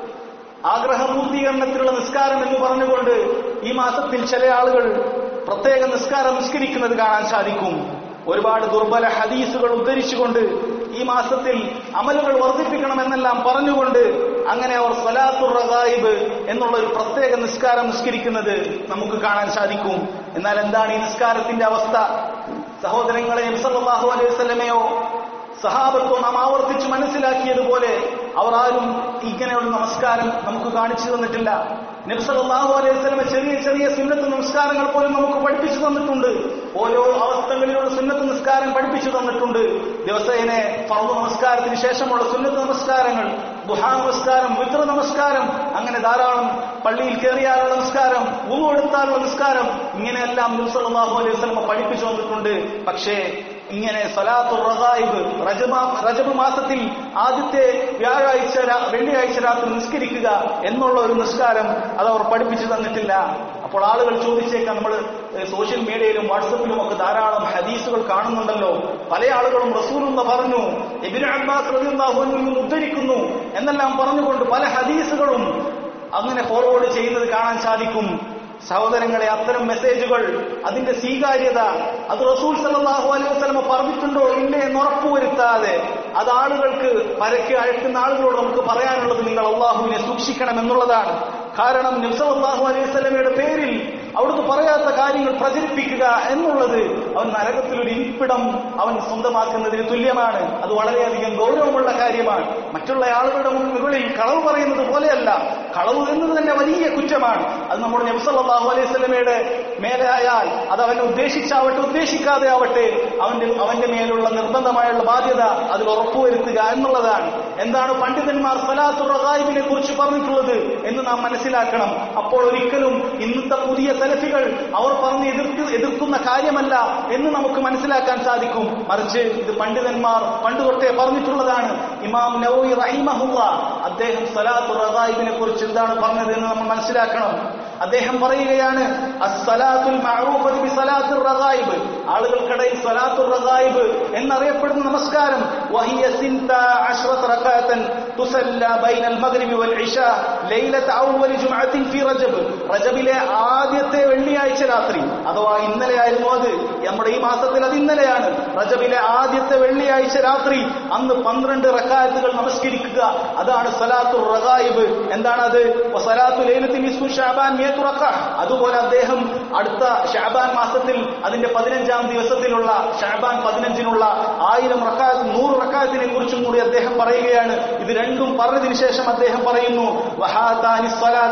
ആഗ്രഹപൂർത്തീകരണത്തിലുള്ള നിസ്കാരം എന്ന് പറഞ്ഞുകൊണ്ട് ഈ മാസത്തിൽ ചില ആളുകൾ പ്രത്യേക നിസ്കാരം നിസ്കരിക്കുന്നത് കാണാൻ സാധിക്കും ഒരുപാട് ദുർബല ഹദീസുകൾ ഉദ്ധരിച്ചുകൊണ്ട് ഈ മാസത്തിൽ അമലുകൾ വർദ്ധിപ്പിക്കണമെന്നെല്ലാം പറഞ്ഞുകൊണ്ട് അങ്ങനെ അവർ സ്വലാത്തുർ റഗായിബ് എന്നുള്ള ഒരു പ്രത്യേക നിസ്കാരം നിസ്കരിക്കുന്നത് നമുക്ക് കാണാൻ സാധിക്കും എന്നാൽ എന്താണ് ഈ നിസ്കാരത്തിന്റെ അവസ്ഥ സഹോദരങ്ങളെ സല്ലല്ലാഹു അലൈഹി വസല്ലമയോ സഹാബത്വം നാം ആവർത്തിച്ച് മനസ്സിലാക്കിയതുപോലെ അവർ ആരും ഇങ്ങനെയുള്ള നമസ്കാരം നമുക്ക് കാണിച്ചു തന്നിട്ടില്ല നബ്സല്ലാഹു അലൈഹി വസല്ലമ ചെറിയ ചെറിയ സുന്നത്ത് നമസ്കാരങ്ങൾ പോലും നമുക്ക് പഠിപ്പിച്ചു തന്നിട്ടുണ്ട് ഓരോ അവസ്ഥകളിലുള്ള സുന്നത്ത് നിസ്കാരം പഠിപ്പിച്ചു തന്നിട്ടുണ്ട് ദിവസേനെ ഫർദ് നമസ്കാരത്തിന് ശേഷമുള്ള സുന്നത്ത് നമസ്കാരങ്ങൾ ദുഹാ നമസ്കാരം വിത്ര നമസ്കാരം അങ്ങനെ ധാരാളം പള്ളിയിൽ കയറിയാലുള്ള നമസ്കാരം ഉളു എടുത്താലുള്ള നമസ്കാരം ഇങ്ങനെയെല്ലാം നബ്സല്ലാഹു അലൈഹി വസല്ലമ പഠിപ്പിച്ചു തന്നിട്ടുണ്ട് പക്ഷേ ഇങ്ങനെ സലാത്തു റഗായിബ് റജബ റജബ് മാസത്തിൽ ആദ്യത്തെ വ്യാഴാഴ്ച രാ- വെള്ളിയാഴ്ച രാത്രി നിസ്കരിക്കുക എന്നുള്ള ഒരു നിസ്കാരം അത് അവർ പഠിപ്പിച്ചു തന്നിട്ടില്ല അപ്പോൾ ആളുകൾ ചോദിച്ചേക്കാം നമ്മൾ സോഷ്യൽ മീഡിയയിലും വാട്സപ്പിലും ഒക്കെ ധാരാളം ഹദീസുകൾ കാണുന്നുണ്ടല്ലോ പല ആളുകളും റസൂലെന്ന് പറഞ്ഞു എബിൻ അബ്ബാസ് റളിയല്ലാഹു അൻഹുവിൽ നിന്ന് ഉദ്ധരിക്കുന്നു എന്നെല്ലാം പറഞ്ഞുകൊണ്ട് പല ഹദീസുകളും അങ്ങനെ ഫോർവേഡ് ചെയ്യുന്നത് കാണാൻ സാധിക്കും സഹോദരങ്ങളെ അത്തരം മെസ്സേജുകൾ അതിന്റെ സ്വീകാര്യത അത് റസൂൽ സല്ലല്ലാഹു അലൈഹി വസല്ലമ പറഞ്ഞിട്ടുണ്ടോ ഇല്ലേ എന്ന് ഉറപ്പുവരുത്താതെ അത് ആളുകൾക്ക് പരക്കെ അഴക്കുന്ന ആളുകളോട് നമുക്ക് പറയാനുള്ളത് നിങ്ങൾ അള്ളാഹുവിനെ സൂക്ഷിക്കണം എന്നുള്ളതാണ് കാരണം നബ്സല്ലാഹു അലൈഹി വസല്ലമയുടെ പേരിൽ അവിടുന്ന് പറയാത്ത കാര്യങ്ങൾ പ്രചരിപ്പിക്കുക എന്നുള്ളത് അവൻ നരകത്തിൽ ഒരു ഇരിപ്പിടം അവൻ സ്വന്തമാക്കുന്നതിന് തുല്യമാണ് അത് വളരെയധികം ഗൗരവമുള്ള കാര്യമാണ് മറ്റുള്ള ആളുകളുടെ മുകളിൽ കളവ് പറയുന്നത് പോലെയല്ല കളവ് എന്നത് തന്നെ വലിയ കുറ്റമാണ് അത് നമ്മുടെ നബ്സല്ലാഹു അലൈഹി സ്വലമയുടെ മേലെ ആയാൽ അത് അവനെ ഉദ്ദേശിച്ചാവട്ടെ ഉദ്ദേശിക്കാതെ ആവട്ടെ അവന്റെ അവന്റെ മേലുള്ള നിർബന്ധമായുള്ള ബാധ്യത അതിൽ ഉറപ്പുവരുത്തുക എന്നുള്ളതാണ് എന്താണ് പണ്ഡിതന്മാർ സലാത്തു റഗായിബിനെ കുറിച്ച് പറഞ്ഞിട്ടുള്ളത് എന്ന് നാം മനസ്സിലാക്കണം അപ്പോൾ ഒരിക്കലും ഇന്നത്തെ പുതിയ സലഫികൾ അവർ പറഞ്ഞ് എതിർക്ക് എതിർക്കുന്ന കാര്യമല്ല എന്ന് നമുക്ക് മനസ്സിലാക്കാൻ സാധിക്കും മറിച്ച് ഇത് പണ്ഡിതന്മാർ പണ്ട് തൊട്ടേ പറഞ്ഞിട്ടുള്ളതാണ് ഇമാം നവോയി റഹിമഹുല്ല അദ്ദേഹം സലാത്തു റഗായിബിനെ കുറിച്ച് എന്താണ് പറഞ്ഞത് എന്ന് നമ്മൾ മനസ്സിലാക്കണം അദ്ദേഹം പറയുകയാണ് അസ്സലാത്തുൽ മഅറൂഫത്തു ബിസലാത്തുർ റഗായിബ് ആളുകൾക്കിടയിൽ സലാത്തുർ റഗായിബ് എന്നറിയപ്പെടുന്ന നമസ്കാരം വഹിയ സിൻത അശ്റത റകഅതൻ തുസല്ല ബൈനൽ മഗ്രിബി വൽ ഇശാ ലൈലത അവ്വൽ ജുമഅത്തിൻ ഫി റജബ് റജബിലെ ആദ്യത്തെ വെള്ളിയാഴ്ച രാത്രി അഥവാ ഇന്നലെ ആയിരുന്നു അത് നമ്മുടെ ഈ മാസത്തിൽ അത് ഇന്നലെയാണ് റജബിലെ ആദ്യത്തെ വെള്ളിയാഴ്ച രാത്രി അന്ന് പന്ത്രണ്ട് റക്കായത്തുകൾ നമസ്കരിക്കുക അതാണ് സലാത്തുർ റഗായിബ് എന്താണത് സലാത്തു ലൈലത്തിൽ നിസ്ഫു ഷാബാൻ മിയത്തു റക്അ അതുപോലെ അദ്ദേഹം അടുത്ത ഷാബാൻ മാസത്തിൽ അതിന്റെ പതിനഞ്ചാം ദിവസത്തിലുള്ള ഷാബാൻ പതിനഞ്ചിനുള്ള ആയിരം റക്കാത്ത് നൂറ് റക്കാത്തിനെ കുറിച്ചും കൂടി അദ്ദേഹം പറയുകയാണ് ഇത് രണ്ടും പറഞ്ഞതിന് ശേഷം അദ്ദേഹം പറയുന്നു വഹാതാനി സ്വലാത്താൻ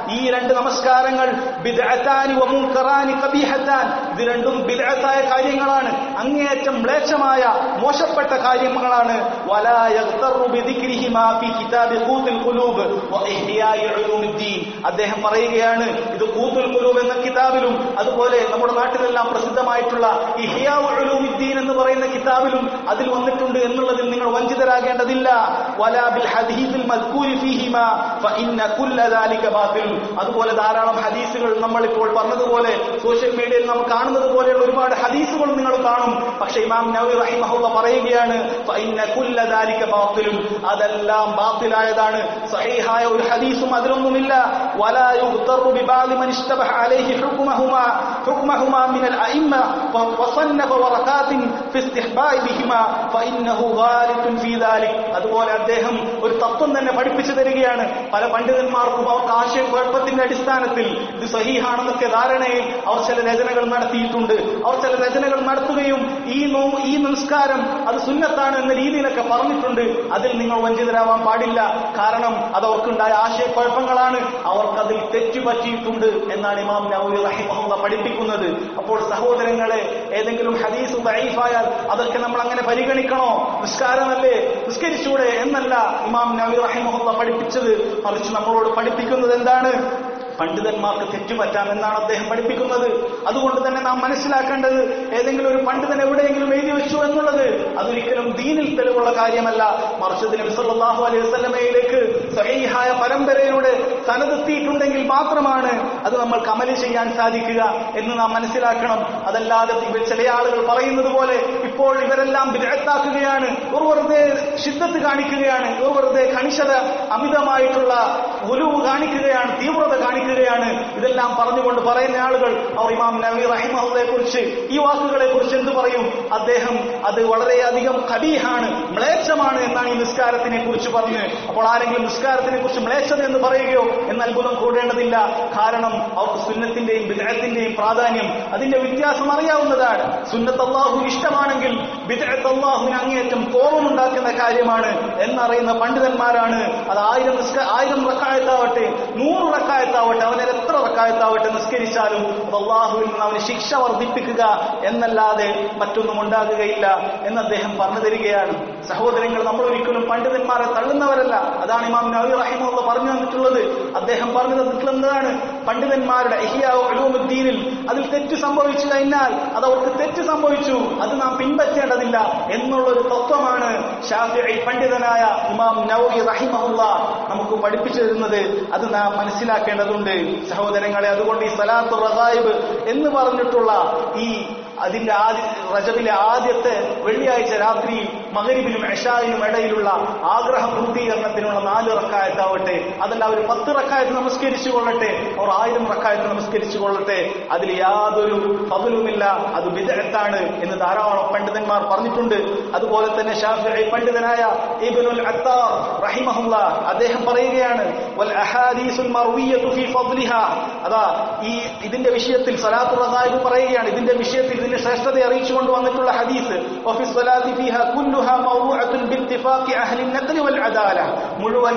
ഈ രണ്ട് നമസ്കാരങ്ങൾ ബിദ്അത്താനി വ മുൻകറാനി ഖബീഹത്താൻ ഇത് രണ്ടും ബിദ്അത്തായ കാര്യങ്ങളാണ് അങ്ങേയറ്റം മ്ലേച്ഛമായ മോശപ്പെട്ട കാര്യങ്ങളാണ് വലാ യഗ്തറു ബിദിക്രിഹിമാ ഫീ കിതാബി ഖൂത്തുൽ ഖുലൂബ് വ ഇഹ്യാഇ ഉലൂമിദ്ദീൻ അദ്ദേഹം പറയുകയാണ് ഇത് ഖൂത്തുൽ ഖുലൂബ് എന്ന കിതാബിലും അതുപോലെ നമ്മുടെ നാട്ടിലെല്ലാം പ്രസിദ്ധമായിട്ടുള്ള ഇഹ്യാ ഉലൂമിദ്ദീൻ എന്ന് പറയുന്ന കിതാബിലും അതിൽ വന്നിട്ടുണ്ട് എന്നുള്ളതിൽ നിങ്ങൾ വഞ്ചിതരാകേണ്ടതില്ല വലാ ബിൽ ഹദീസിൽ മദ്കൂരി ഫീഹിമാ ഫഇന്ന കുല്ല ദാലിക ബാത്തിൽ അതുപോലെ ധാരാളം ഹദീസുകൾ നമ്മൾ ഇപ്പോൾ പറഞ്ഞതുപോലെ സോഷ്യൽ മീഡിയയിൽ നമ്മൾ കാണുന്നത് പോലെയുള്ള ഒരുപാട് ഹദീസുകൾ നിങ്ങൾ കാണും പക്ഷെ ഇമാം നവി റഹിമഹുള്ള പറയുകയാണ് ഫഇന്ന കുല്ല ദാലിക ബാത്തിലും അതെല്ലാം ബാത്തിലായതാണ് സഹീഹായ ഒരു ഹദീസും അതിലൊന്നുമില്ല വലാ യുഗ്തറു ബിബാലി മൻ ഇഷ്തബഹ അലൈഹി ഹുക്മഹുമാ ഹുക്മഹുമാ മിൻ അൽ അഇമ്മ വസന്നഫ വറകാത്തിൻ ഫി ഇസ്തിഹ്ബാഇ ബിഹിമാ ഫഇന്നഹു ഗാലിത്തുൻ ഫീ ദാലിക് അതുപോലെ അദ്ദേഹം ഒരു തത്വം തന്നെ പഠിപ്പിച്ചു തരികയാണ് പല പണ്ഡിതന്മാർക്കും അവർക്ക് ആശയക്കുഴപ്പത്തിന്റെ അടിസ്ഥാനത്തിൽ ഇത് സഹീഹാണെന്നൊക്കെ ധാരണയിൽ അവർ ചില രചനകൾ നടത്തിയിട്ടുണ്ട് അവർ ചില രചനകൾ നടത്തുകയും ഈ നോ ഈ നമസ്കാരം അത് സുന്നത്താണ് എന്ന രീതിയിലൊക്കെ പറഞ്ഞിട്ടുണ്ട് അതിൽ നിങ്ങൾ വഞ്ചിതരാവാൻ പാടില്ല കാരണം അത് അവർക്കുണ്ടായ ആശയക്കുഴപ്പങ്ങളാണ് അവർക്കതിൽ തെറ്റുപറ്റിയിട്ടുണ്ട് എന്നാണ് ഇമാം നവവി റഹിമഹുള്ള പഠിപ്പിക്കുന്നത് അപ്പോൾ സഹോദരങ്ങളെ ഏതെങ്കിലും ഹദീസ് ദഈഫായാൽ അതൊക്കെ നമ്മൾ അങ്ങനെ പരിഗണിക്കണോ നിസ്കാരമല്ലേ നിസ്കരിച്ചൂടെ എന്നല്ല ഇമാം നവി റഹിമഹുള്ള പഠിപ്പിച്ചത് മറിച്ച് നമ്മളോട് പഠിപ്പിക്കുന്നത് എന്താണ് പണ്ഡിതന്മാർക്ക് തെറ്റുപറ്റാം എന്നാണ് അദ്ദേഹം പഠിപ്പിക്കുന്നത് അതുകൊണ്ട് തന്നെ നാം മനസ്സിലാക്കേണ്ടത് ഏതെങ്കിലും ഒരു പണ്ഡിതൻ എവിടെയെങ്കിലും എഴുതി വെച്ചു എന്നുള്ളത് അതൊരിക്കലും ദീനിൽ തെളിവുള്ള കാര്യമല്ല മറിച്ച് നബി സല്ലല്ലാഹു അലൈഹി വസല്ലമയിലേക്ക് സഹീഹായ പരമ്പരയിലൂടെ സനതെത്തിയിട്ടുണ്ടെങ്കിൽ മാത്രമാണ് അത് നമ്മൾക്ക് അമല് ചെയ്യാൻ സാധിക്കുക എന്ന് നാം മനസ്സിലാക്കണം അതല്ലാതെ ഇവർ ചില ആളുകൾ പറയുന്നത് പോലെ ഇപ്പോൾ ഇവരെല്ലാം വിദഗ്ധാക്കുകയാണ് ഒരു വെറുതെ ശിദ്ധത്ത് കാണിക്കുകയാണ് ഒരു വെറുതെ കണിശത അമിതമായിട്ടുള്ള ഒലുവ് കാണിക്കുകയാണ് തീവ്രത കാണിക്കുകയാണ് ഇതെല്ലാം പറഞ്ഞുകൊണ്ട് പറയുന്ന ആളുകൾ അവർ ഇമാം നബി റഹിമഹുയെ കുറിച്ച് ഈ വാക്കുകളെ കുറിച്ച് എന്ത് പറയും അദ്ദേഹം അത് വളരെയധികം കബീഹാണ് മ്ലേച്ഛമാണ് എന്നാണ് ഈ നിസ്കാരത്തിനെ കുറിച്ച് പറഞ്ഞ് അപ്പോൾ ആരെങ്കിലും നിസ്കാരത്തിനെ കുറിച്ച് മ്ലേച്ഛത എന്ന് പറയുകയോ എന്ന് അത്ഭുതം കൂടേണ്ടതില്ല കാരണം അവർക്ക് സുന്നത്തിന്റെയും വിദഗ്ധത്തിന്റെയും പ്രാധാന്യം അതിന്റെ വ്യത്യാസം അറിയാവുന്നതാണ് സുന്നത്ത് അള്ളാഹു ഇഷ്ടമാണെങ്കിൽ വിദഗ്ധ അള്ളാഹുവിന് അങ്ങേയറ്റം കോപമുണ്ടാക്കുന്ന കാര്യമാണ് എന്നറിയുന്ന പണ്ഡിതന്മാരാണ് അത് ആയിരം നിസ്ക ആയിരം റക്കായത്താവട്ടെ നൂറ് റക്കായത്താവട്ടെ അവനെ എത്ര റക്കായത്താവട്ടെ നിസ്കരിച്ചാലും അത് അള്ളാഹുവിൽ നിന്ന് അവന് ശിക്ഷ വർദ്ധിപ്പിക്കുക എന്നല്ലാതെ മറ്റൊന്നും ഉണ്ടാകുകയില്ല എന്ന് അദ്ദേഹം പറഞ്ഞു തരികയാണ് സഹോദരങ്ങൾ നമ്മൾ ഒരിക്കലും പണ്ഡിതന്മാരെ തള്ളുന്നവരല്ല അതാണ് ഇമാം നബി റഹിമുള്ള പറഞ്ഞു തന്നിട്ടുള്ളത് അദ്ദേഹം പറഞ്ഞു തന്നിട്ടുള്ളതാണ് പണ്ഡിതന്മാരുടെ ഇഹിയാവുദ്ദീനിൽ അതിൽ തെറ്റ് സംഭവിച്ചു കഴിഞ്ഞാൽ അത് അവർക്ക് തെറ്റ് സംഭവിച്ചു അത് നാം പിൻപറ്റേണ്ടതില്ല എന്നുള്ളൊരു തത്വമാണ് ഷാഫിഈ പണ്ഡിതനായ ഇമാം നവവി റഹിമഹുള്ള നമുക്ക് പഠിപ്പിച്ചു തരുന്നത് അത് നാം മനസ്സിലാക്കേണ്ടതുണ്ട് സഹോദരങ്ങളെ അതുകൊണ്ട് ഈ സലാത്തു റസായിബ് എന്ന് പറഞ്ഞിട്ടുള്ള ഈ അതിന്റെ ആദ്യ റജബിലെ ആദ്യത്തെ വെള്ളിയാഴ്ച രാത്രി മകരിബിനും എഷായിനും ഇടയിലുള്ള ആഗ്രഹ പൂർത്തീകരണത്തിനുള്ള നാല് റക്കായത്താവട്ടെ അതല്ല അവർ പത്ത് റക്കായത്ത് നമസ്കരിച്ചു കൊള്ളട്ടെ അവർ ആയിരം റക്കായത്ത് നമസ്കരിച്ചു കൊള്ളട്ടെ അതിൽ യാതൊരു പകലുമില്ല അത് വിദഗ്ധാണ് എന്ന് ധാരാളം പണ്ഡിതന്മാർ പറഞ്ഞിട്ടുണ്ട് അതുപോലെ തന്നെ ഷാഫിഈ പണ്ഡിതനായ ഇബ്നുൽ അത്താർ റഹിമഹുല്ല അദ്ദേഹം പറയുകയാണ് വൽ അഹാദീസുൽ മർവിയതു ഫീ ഫദ്ലിഹാ അതാ ഈ ഇതിന്റെ വിഷയത്തിൽ സലാത്തു റസായിബ് പറയുകയാണ് ഇതിന്റെ വിഷയത്തിൽ ഇതിന്റെ ശ്രേഷ്ഠത അറിയിച്ചുകൊണ്ട് വന്നിട്ടുള്ള ഹദീസ് വഫി സ്വലാത്തി ഫീഹ കുല്ലുഹാ മൗദൂഅത്തുൻ ബിത്തിഫാഖി അഹ്ലി നഖ്ലി വൽ അദാല മുഴുവൻ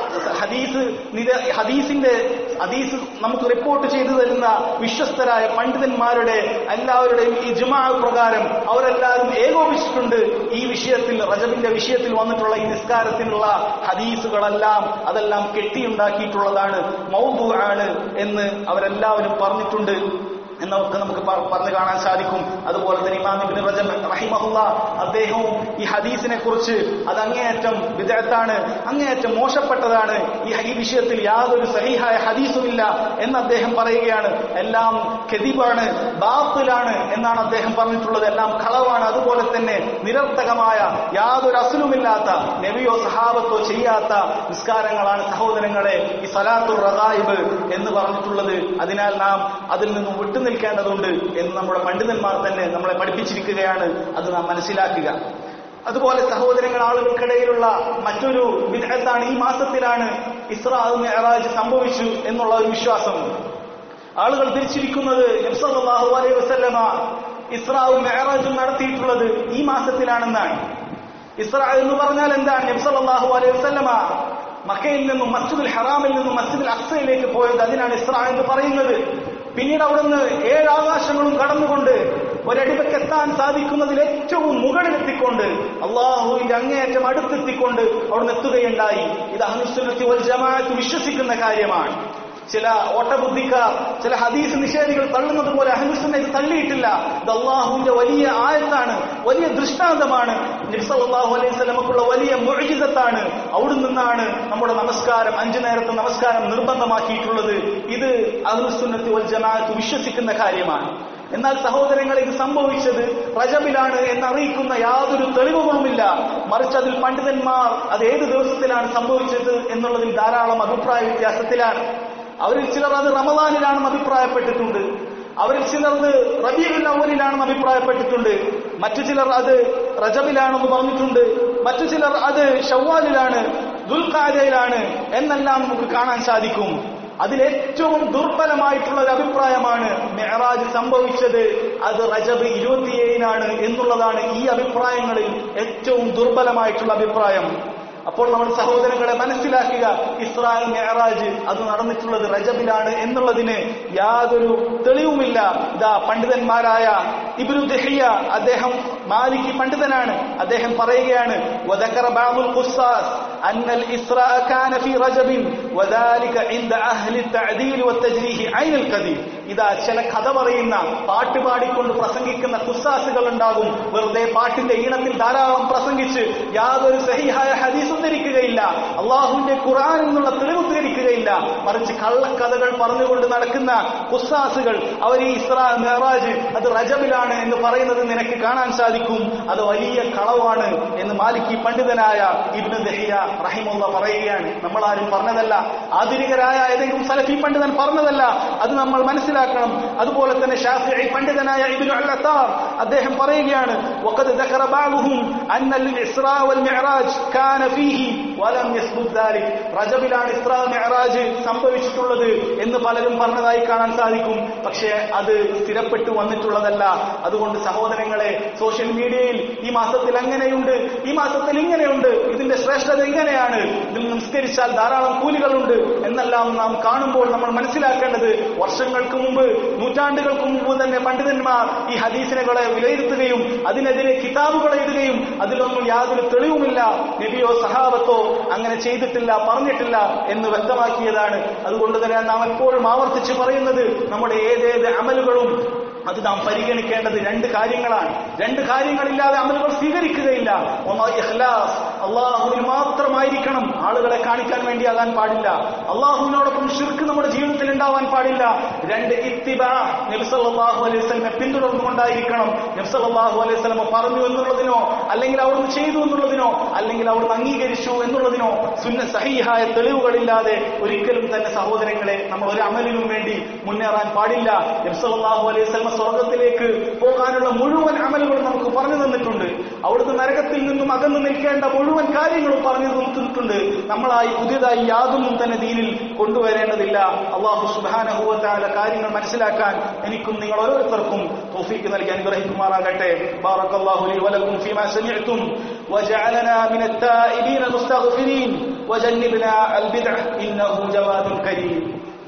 ഹദീസ് നിര ഹദീസിന്റെ ഹദീസ് നമുക്ക് റിപ്പോർട്ട് ചെയ്തു തരുന്ന വിശ്വസ്തരായ പണ്ഡിതന്മാരുടെ എല്ലാവരുടെയും ഈ ജുമാ പ്രകാരം അവരെല്ലാവരും ഏകോപിച്ചിട്ടുണ്ട് ഈ വിഷയത്തിൽ റജബിന്റെ വിഷയത്തിൽ വന്നിട്ടുള്ള ഈ നിസ്കാരത്തിനുള്ള ഹദീസുകളെല്ലാം അതെല്ലാം കെട്ടിയുണ്ടാക്കിയിട്ടുള്ളതാണ് മൗദു ആണ് എന്ന് അവരെല്ലാവരും പറഞ്ഞിട്ടുണ്ട് എന്നൊക്കെ നമുക്ക് പ- പറഞ്ഞു കാണാൻ സാധിക്കും അതുപോലെ തന്നെ ഇമാം ഇബ്നു റജബ് റഹിമഹുല്ല അദ്ദേഹവും ഈ ഹദീസിനെ കുറിച്ച് അത് അങ്ങേയറ്റം വിദഗ്ധാണ് അങ്ങേയറ്റം മോശപ്പെട്ടതാണ് ഈ ഹ- ഈ വിഷയത്തിൽ യാതൊരു സഹിഹായ ഹദീസുമില്ല എന്ന് അദ്ദേഹം പറയുകയാണ് എല്ലാം കെതിബാണ് ബാത്തിലാണ് എന്നാണ് അദ്ദേഹം പറഞ്ഞിട്ടുള്ളത് എല്ലാം കളവാണ് അതുപോലെ തന്നെ നിരർത്ഥകമായ യാതൊരു അസുലുമില്ലാത്ത നബിയോ സഹാബത്തോ ചെയ്യാത്ത നിസ്കാരങ്ങളാണ് സഹോദരങ്ങളെ ഈ സലാത്തുർ റദായിബ് എന്ന് പറഞ്ഞിട്ടുള്ളത് അതിനാൽ നാം അതിൽ നിന്നും വിട്ടുനിൽക്കേണ്ടതുണ്ട് എന്ന് നമ്മുടെ പണ്ഡിതന്മാർ തന്നെ നമ്മളെ പഠിപ്പിച്ചിരിക്കുകയാണ് അത് നാം മനസ്സിലാക്കുക അതുപോലെ സഹോദരങ്ങൾ ആളുകൾക്കിടയിലുള്ള മറ്റൊരു വിദഗ്ധാണ് ഈ മാസത്തിലാണ് ഇസ്രാ മെഹറാജ് സംഭവിച്ചു എന്നുള്ള ഒരു വിശ്വാസം ആളുകൾ തിരിച്ചിരിക്കുന്നത് നബ്സല്ലാഹു അലൈഹി വസല്ലമ ഇസ്രാവും മെഹറാജും നടത്തിയിട്ടുള്ളത് ഈ മാസത്തിലാണെന്നാണ് ഇസ്രാ എന്ന് പറഞ്ഞാൽ എന്താണ് നബ്സല്ലാഹു അലൈഹി വസല്ലമ മക്കയിൽ നിന്നും മസ്ജിദുൽ ഹറാമിൽ നിന്നും മസ്ജിദുൽ അക്സയിലേക്ക് പോയത് അതിനാണ് ഇസ്ര എന്ന് പറയുന്നത് പിന്നീട് അവിടുന്ന് ഏഴ് ആകാശങ്ങളും കടന്നുകൊണ്ട് ഒരടിവയ്ക്ക് എത്താൻ സാധിക്കുന്നതിൽ ഏറ്റവും മുകളിലെത്തിക്കൊണ്ട് അള്ളാഹുവിന്റെ അങ്ങേയറ്റം അടുത്തെത്തിക്കൊണ്ട് അവിടുന്ന് എത്തുകയുണ്ടായി ഇത് അഹ്ലുസുന്നത്തി വൽ ജമാഅത്ത് വിശ്വസിക്കുന്ന കാര്യമാണ് ചില ഓട്ടബുദ്ധിക്കാർ ചില ഹദീസ് നിഷേധികൾ തള്ളുന്നത് പോലെ അഹ്ലുസുന്ന ഇത് തള്ളിയിട്ടില്ല ഇത് അള്ളാഹുവിന്റെ വലിയ ആയത്താണ് വലിയ ദൃഷ്ടാന്തമാണ് നബ്സല്ലാഹു അലൈഹി സ്വലമക്കുള്ള വലിയ മുഴുജിതത്താണ് അവിടെ നിന്നാണ് നമ്മുടെ നമസ്കാരം അഞ്ചു നേരത്തെ നമസ്കാരം നിർബന്ധമാക്കിയിട്ടുള്ളത് ഇത് അഹ്ലുസുന്നത്തി വൽ ജമാഅത്ത് വിശ്വസിക്കുന്ന കാര്യമാണ് എന്നാൽ സഹോദരങ്ങൾ ഇത് സംഭവിച്ചത് റജബിലാണ് എന്നറിയിക്കുന്ന യാതൊരു തെളിവുകളുമില്ല മറിച്ച് അതിൽ പണ്ഡിതന്മാർ അത് ഏത് ദിവസത്തിലാണ് സംഭവിച്ചത് എന്നുള്ളതിൽ ധാരാളം അഭിപ്രായ വ്യത്യാസത്തിലാണ് അവരിൽ ചിലർ അത് റമദാനിലാണെന്ന് അഭിപ്രായപ്പെട്ടിട്ടുണ്ട് അവരിൽ ചിലർ അത് റബീഉൽ അവലിലാണെന്ന് അഭിപ്രായപ്പെട്ടിട്ടുണ്ട് മറ്റു ചിലർ അത് റജബിലാണെന്ന് പറഞ്ഞിട്ടുണ്ട് മറ്റു ചിലർ അത് ഷവ്വാലിലാണ് ദുൽഖാദയിലാണ് എന്നെല്ലാം നമുക്ക് കാണാൻ സാധിക്കും അതിലേറ്റവും ദുർബലമായിട്ടുള്ള ഒരു അഭിപ്രായമാണ് മെഹറാജ് സംഭവിച്ചത് അത് റജബ് ഇരുപത്തിയേഴിനാണ് എന്നുള്ളതാണ് ഈ അഭിപ്രായങ്ങളിൽ ഏറ്റവും ദുർബലമായിട്ടുള്ള അഭിപ്രായം അപ്പോൾ നമ്മൾ സഹോദരങ്ങളെ മനസ്സിലാക്കുക ഇസ്രായേൽ മെഹറാജ് അത് നടന്നിട്ടുള്ളത് റജബിലാണ് എന്നുള്ളതിന് യാതൊരു തെളിവുമില്ല ഇതാ പണ്ഡിതന്മാരായ ഇബ്നു ദഹിയ അദ്ദേഹം മാലിക്കി പണ്ഡിതനാണ് അദ്ദേഹം പറയുകയാണ് وذكر بعض القصاص أن الإسراء كان في رجب وذلك عند أهل التعديل والتجريح عين الكذب ഇതാ ചില കഥ പറയുന്ന പാട്ട് പാടിക്കൊണ്ട് പ്രസംഗിക്കുന്ന കുസ്സാസുകൾ ഉണ്ടാകും വെറുതെ പാട്ടിന്റെ ഈണത്തിൽ ധാരാളം പ്രസംഗിച്ച് യാതൊരു സഹിഹായ ഹദീസ് ഉദ്ധരിക്കുകയില്ല അള്ളാഹുവിന്റെ ഖുറാൻ എന്നുള്ള തെളിവ് ഉദ്ധരിക്കുകയില്ല മറിച്ച് കള്ളക്കഥകൾ പറഞ്ഞുകൊണ്ട് നടക്കുന്ന കുസ്സാസുകൾ അവർ ഈ ഇസ്രാ മെഹറാജ് അത് റജബിലാണ് എന്ന് പറയുന്നത് നിനക്ക് കാണാൻ സാധിക്കും അത് വലിയ കളവാണ് എന്ന് മാലിക്കി പണ്ഡിതനായ ഇബ്നു ദഹിയ റഹിമുള്ള പറയുകയാണ് നമ്മൾ ആരും പറഞ്ഞതല്ല ആധുനികരായ ഏതെങ്കിലും സലഫി പണ്ഡിതൻ പറഞ്ഞതല്ല അത് നമ്മൾ മനസ്സിലാക്കണം അതുപോലെ തന്നെ ഷാഫിഈ പണ്ഡിതനായ ഇബ്നു അൽ-അത്താർ അദ്ദേഹം പറയുകയാണ് وقد ذكر بعضهم أن الإسراء والمعراج كان فيه ولم يثبت ذلك റജബിലാണ് ഇസ്രാ മിഅറാജ് സംഭവിച്ചിട്ടുള്ളത് എന്ന് പലരും പറഞ്ഞതായി കാണാൻ സാധിക്കും പക്ഷേ അത് സ്ഥിരപ്പെട്ടു വന്നിട്ടുള്ളതല്ല അതുകൊണ്ട് സഹോദരങ്ങളെ സോഷ്യൽ മീഡിയയിൽ ഈ മാസത്തിൽ അങ്ങനെയുണ്ട് ഈ മാസത്തിൽ ഇങ്ങനെയുണ്ട് ഇതിന്റെ ശ്രേഷ്ഠത ഇങ്ങനെയാണ് ഇതിൽ നിസ്കരിച്ചാൽ ധാരാളം കൂലികളുണ്ട് എന്നെല്ലാം നാം കാണുമ്പോൾ നമ്മൾ മനസ്സിലാക്കേണ്ടത് വർഷങ്ങൾക്ക് മുമ്പ് നൂറ്റാണ്ടുകൾക്ക് മുമ്പ് തന്നെ പണ്ഡിതന്മാർ ഈ ഹദീസിനുകളെ വിലയിരുത്തുകയും അതിനെതിരെ കിതാബുകൾ എഴുതുകയും അതിലൊന്നും യാതൊരു തെളിവുമില്ല നബിയോ സഹാബത്തോ അങ്ങനെ ചെയ്തിട്ടില്ല പറഞ്ഞിട്ടില്ല എന്ന് വ്യക്തമാക്കിയതാണ് അതുകൊണ്ട് തന്നെ നാം എപ്പോഴും ആവർത്തിച്ച് പറയുന്നത് നമ്മുടെ ഏതേത് അമലുകളും അത് നാം പരിഗണിക്കേണ്ടത് രണ്ട് കാര്യങ്ങളാണ് രണ്ട് കാര്യങ്ങളില്ലാതെ അമലുകൾ സ്വീകരിക്കുകയില്ല ഒന്ന് ഇഖ്ലാസ് അള്ളാഹുവിന് മാത്രമായിരിക്കണം ആളുകളെ കാണിക്കാൻ വേണ്ടിയാകാൻ പാടില്ല അള്ളാഹുവിനോടൊപ്പം ഷിർക്ക് നമ്മുടെ ജീവിതത്തിൽ ഉണ്ടാവാൻ പാടില്ല രണ്ട് ഇത്തിബ നബ്സല്ലാഹു അലൈഹി സ്വലമെ പിന്തുടർന്നുകൊണ്ടായിരിക്കണം നബ്സല്ലാഹു അലൈഹി സ്വലമ പറഞ്ഞു എന്നുള്ളതിനോ അല്ലെങ്കിൽ അവിടുന്ന് ചെയ്തു എന്നുള്ളതിനോ അല്ലെങ്കിൽ അവിടുന്ന് അംഗീകരിച്ചു എന്നുള്ളതിനോ സുന്ന സഹിഹായ തെളിവുകളില്ലാതെ ഒരിക്കലും തന്നെ സഹോദരങ്ങളെ നമ്മൾ ഒരു അമലിനും വേണ്ടി മുന്നേറാൻ പാടില്ല നബ്സല്ലാഹു അലൈഹി സ്വലമ സ്വർഗത്തിലേക്ക് പോകാനുള്ള മുഴുവൻ അമലുകളും നമുക്ക് പറഞ്ഞു തന്നിട്ടുണ്ട് അവിടുന്ന് നരകത്തിൽ നിന്നും അകന്നു നിൽക്കേണ്ട മുഴുവൻ കാര്യങ്ങളും പറഞ്ഞു തന്നിട്ടുണ്ട് നമ്മളായി പുതിയതായി യാതൊന്നും തന്നെ ദീനിൽ കൊണ്ടുവരേണ്ടതില്ല അള്ളാഹു സുബാനഹുവത്തായ കാര്യങ്ങൾ മനസ്സിലാക്കാൻ എനിക്കും നിങ്ങൾ ഓരോരുത്തർക്കും തോഫീക്ക് നൽകി അനുഗ്രഹിക്കുമാറാകട്ടെ ബാറക്കല്ലാഹു ലി വലക്കും ഫീമാ സമിഅ്തും وجعلنا من التائبين المستغفرين وجنبنا البدع إنه جواد كريم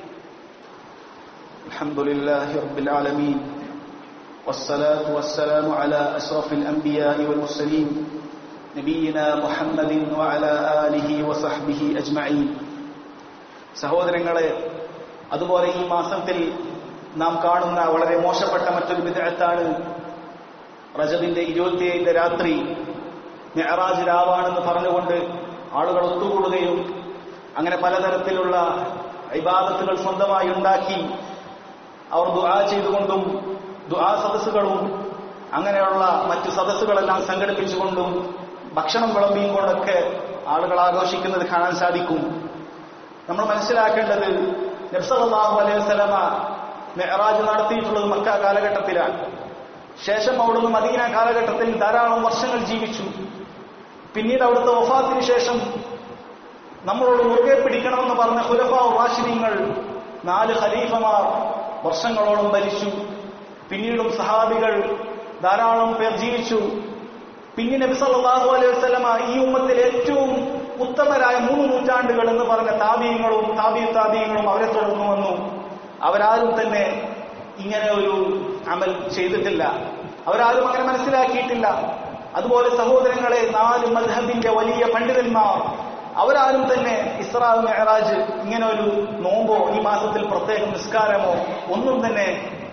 الحمد لله رب العالمين والصلاة والسلام على أشرف الأنبياء والمرسلين نبينا محمد وعلى آله وصحبه أجمعين സഹോദരങ്ങളെ അതുപോലെ ഈ മാസത്തിൽ നാം കാണുന്ന വളരെ മോശപ്പെട്ട മറ്റൊരു വിദഗ്ധത്താണ് റജബിന്റെ ഇരുപത്തിയേഴിന്റെ രാത്രി മെഹറാജ് രാവാണെന്ന് പറഞ്ഞുകൊണ്ട് ആളുകൾ ഒത്തുകൂടുകയും അങ്ങനെ പലതരത്തിലുള്ള ഇബാദത്തുകൾ സ്വന്തമായി ഉണ്ടാക്കി അവർ ദുആ ചെയ്തുകൊണ്ടും ദുആ സദസ്സുകളും അങ്ങനെയുള്ള മറ്റു സദസ്സുകളെല്ലാം സംഘടിപ്പിച്ചുകൊണ്ടും ഭക്ഷണം വിളമ്പിയും കൊണ്ടൊക്കെ ആളുകൾ ആഘോഷിക്കുന്നത് കാണാൻ സാധിക്കും നമ്മൾ മനസ്സിലാക്കേണ്ടത് നബ്സലാഹു അലൈഹി വസല്ലമ മെഹറാജ് നടത്തിയിട്ടുള്ളത് മക്ക കാലഘട്ടത്തിലാണ് ശേഷം അവിടുന്ന് മദീന കാലഘട്ടത്തിൽ ധാരാളം വർഷങ്ങൾ ജീവിച്ചു പിന്നീട് അവിടുത്തെ വഫാത്തിന് ശേഷം നമ്മളോട് മുറുകെ പിടിക്കണമെന്ന് പറഞ്ഞ ഹുലഫാ റാഷിദീങ്ങൾ നാല് ഖലീഫമാർ വർഷങ്ങളോളം ഭരിച്ചു പിന്നീടും സഹാബികൾ ധാരാളം പേർ ജീവിച്ചു പിന്നെ നബി സല്ലല്ലാഹു അലൈഹി വസല്ലമ ഈ ഉമ്മത്തിൽ ഏറ്റവും ഉത്തമരായ മൂന്ന് നൂറ്റാണ്ടുകൾ എന്ന് പറഞ്ഞ താപീയങ്ങളും താപീ താപീയങ്ങളും അവരെ തുടർന്നു വന്നു അവരാരും തന്നെ ഇങ്ങനെ ഒരു അമൽ ചെയ്തിട്ടില്ല അവരാരും അങ്ങനെ മനസ്സിലാക്കിയിട്ടില്ല അതുപോലെ സഹോദരങ്ങളെ നാല് മദ്ഹബിന്റെ വലിയ പണ്ഡിതന്മാർ അവരാരും തന്നെ ഇസ്രാ മെഹറാജ് ഇങ്ങനെ ഒരു നോമ്പോ ഈ മാസത്തിൽ പ്രത്യേക നിസ്കാരമോ ഒന്നും തന്നെ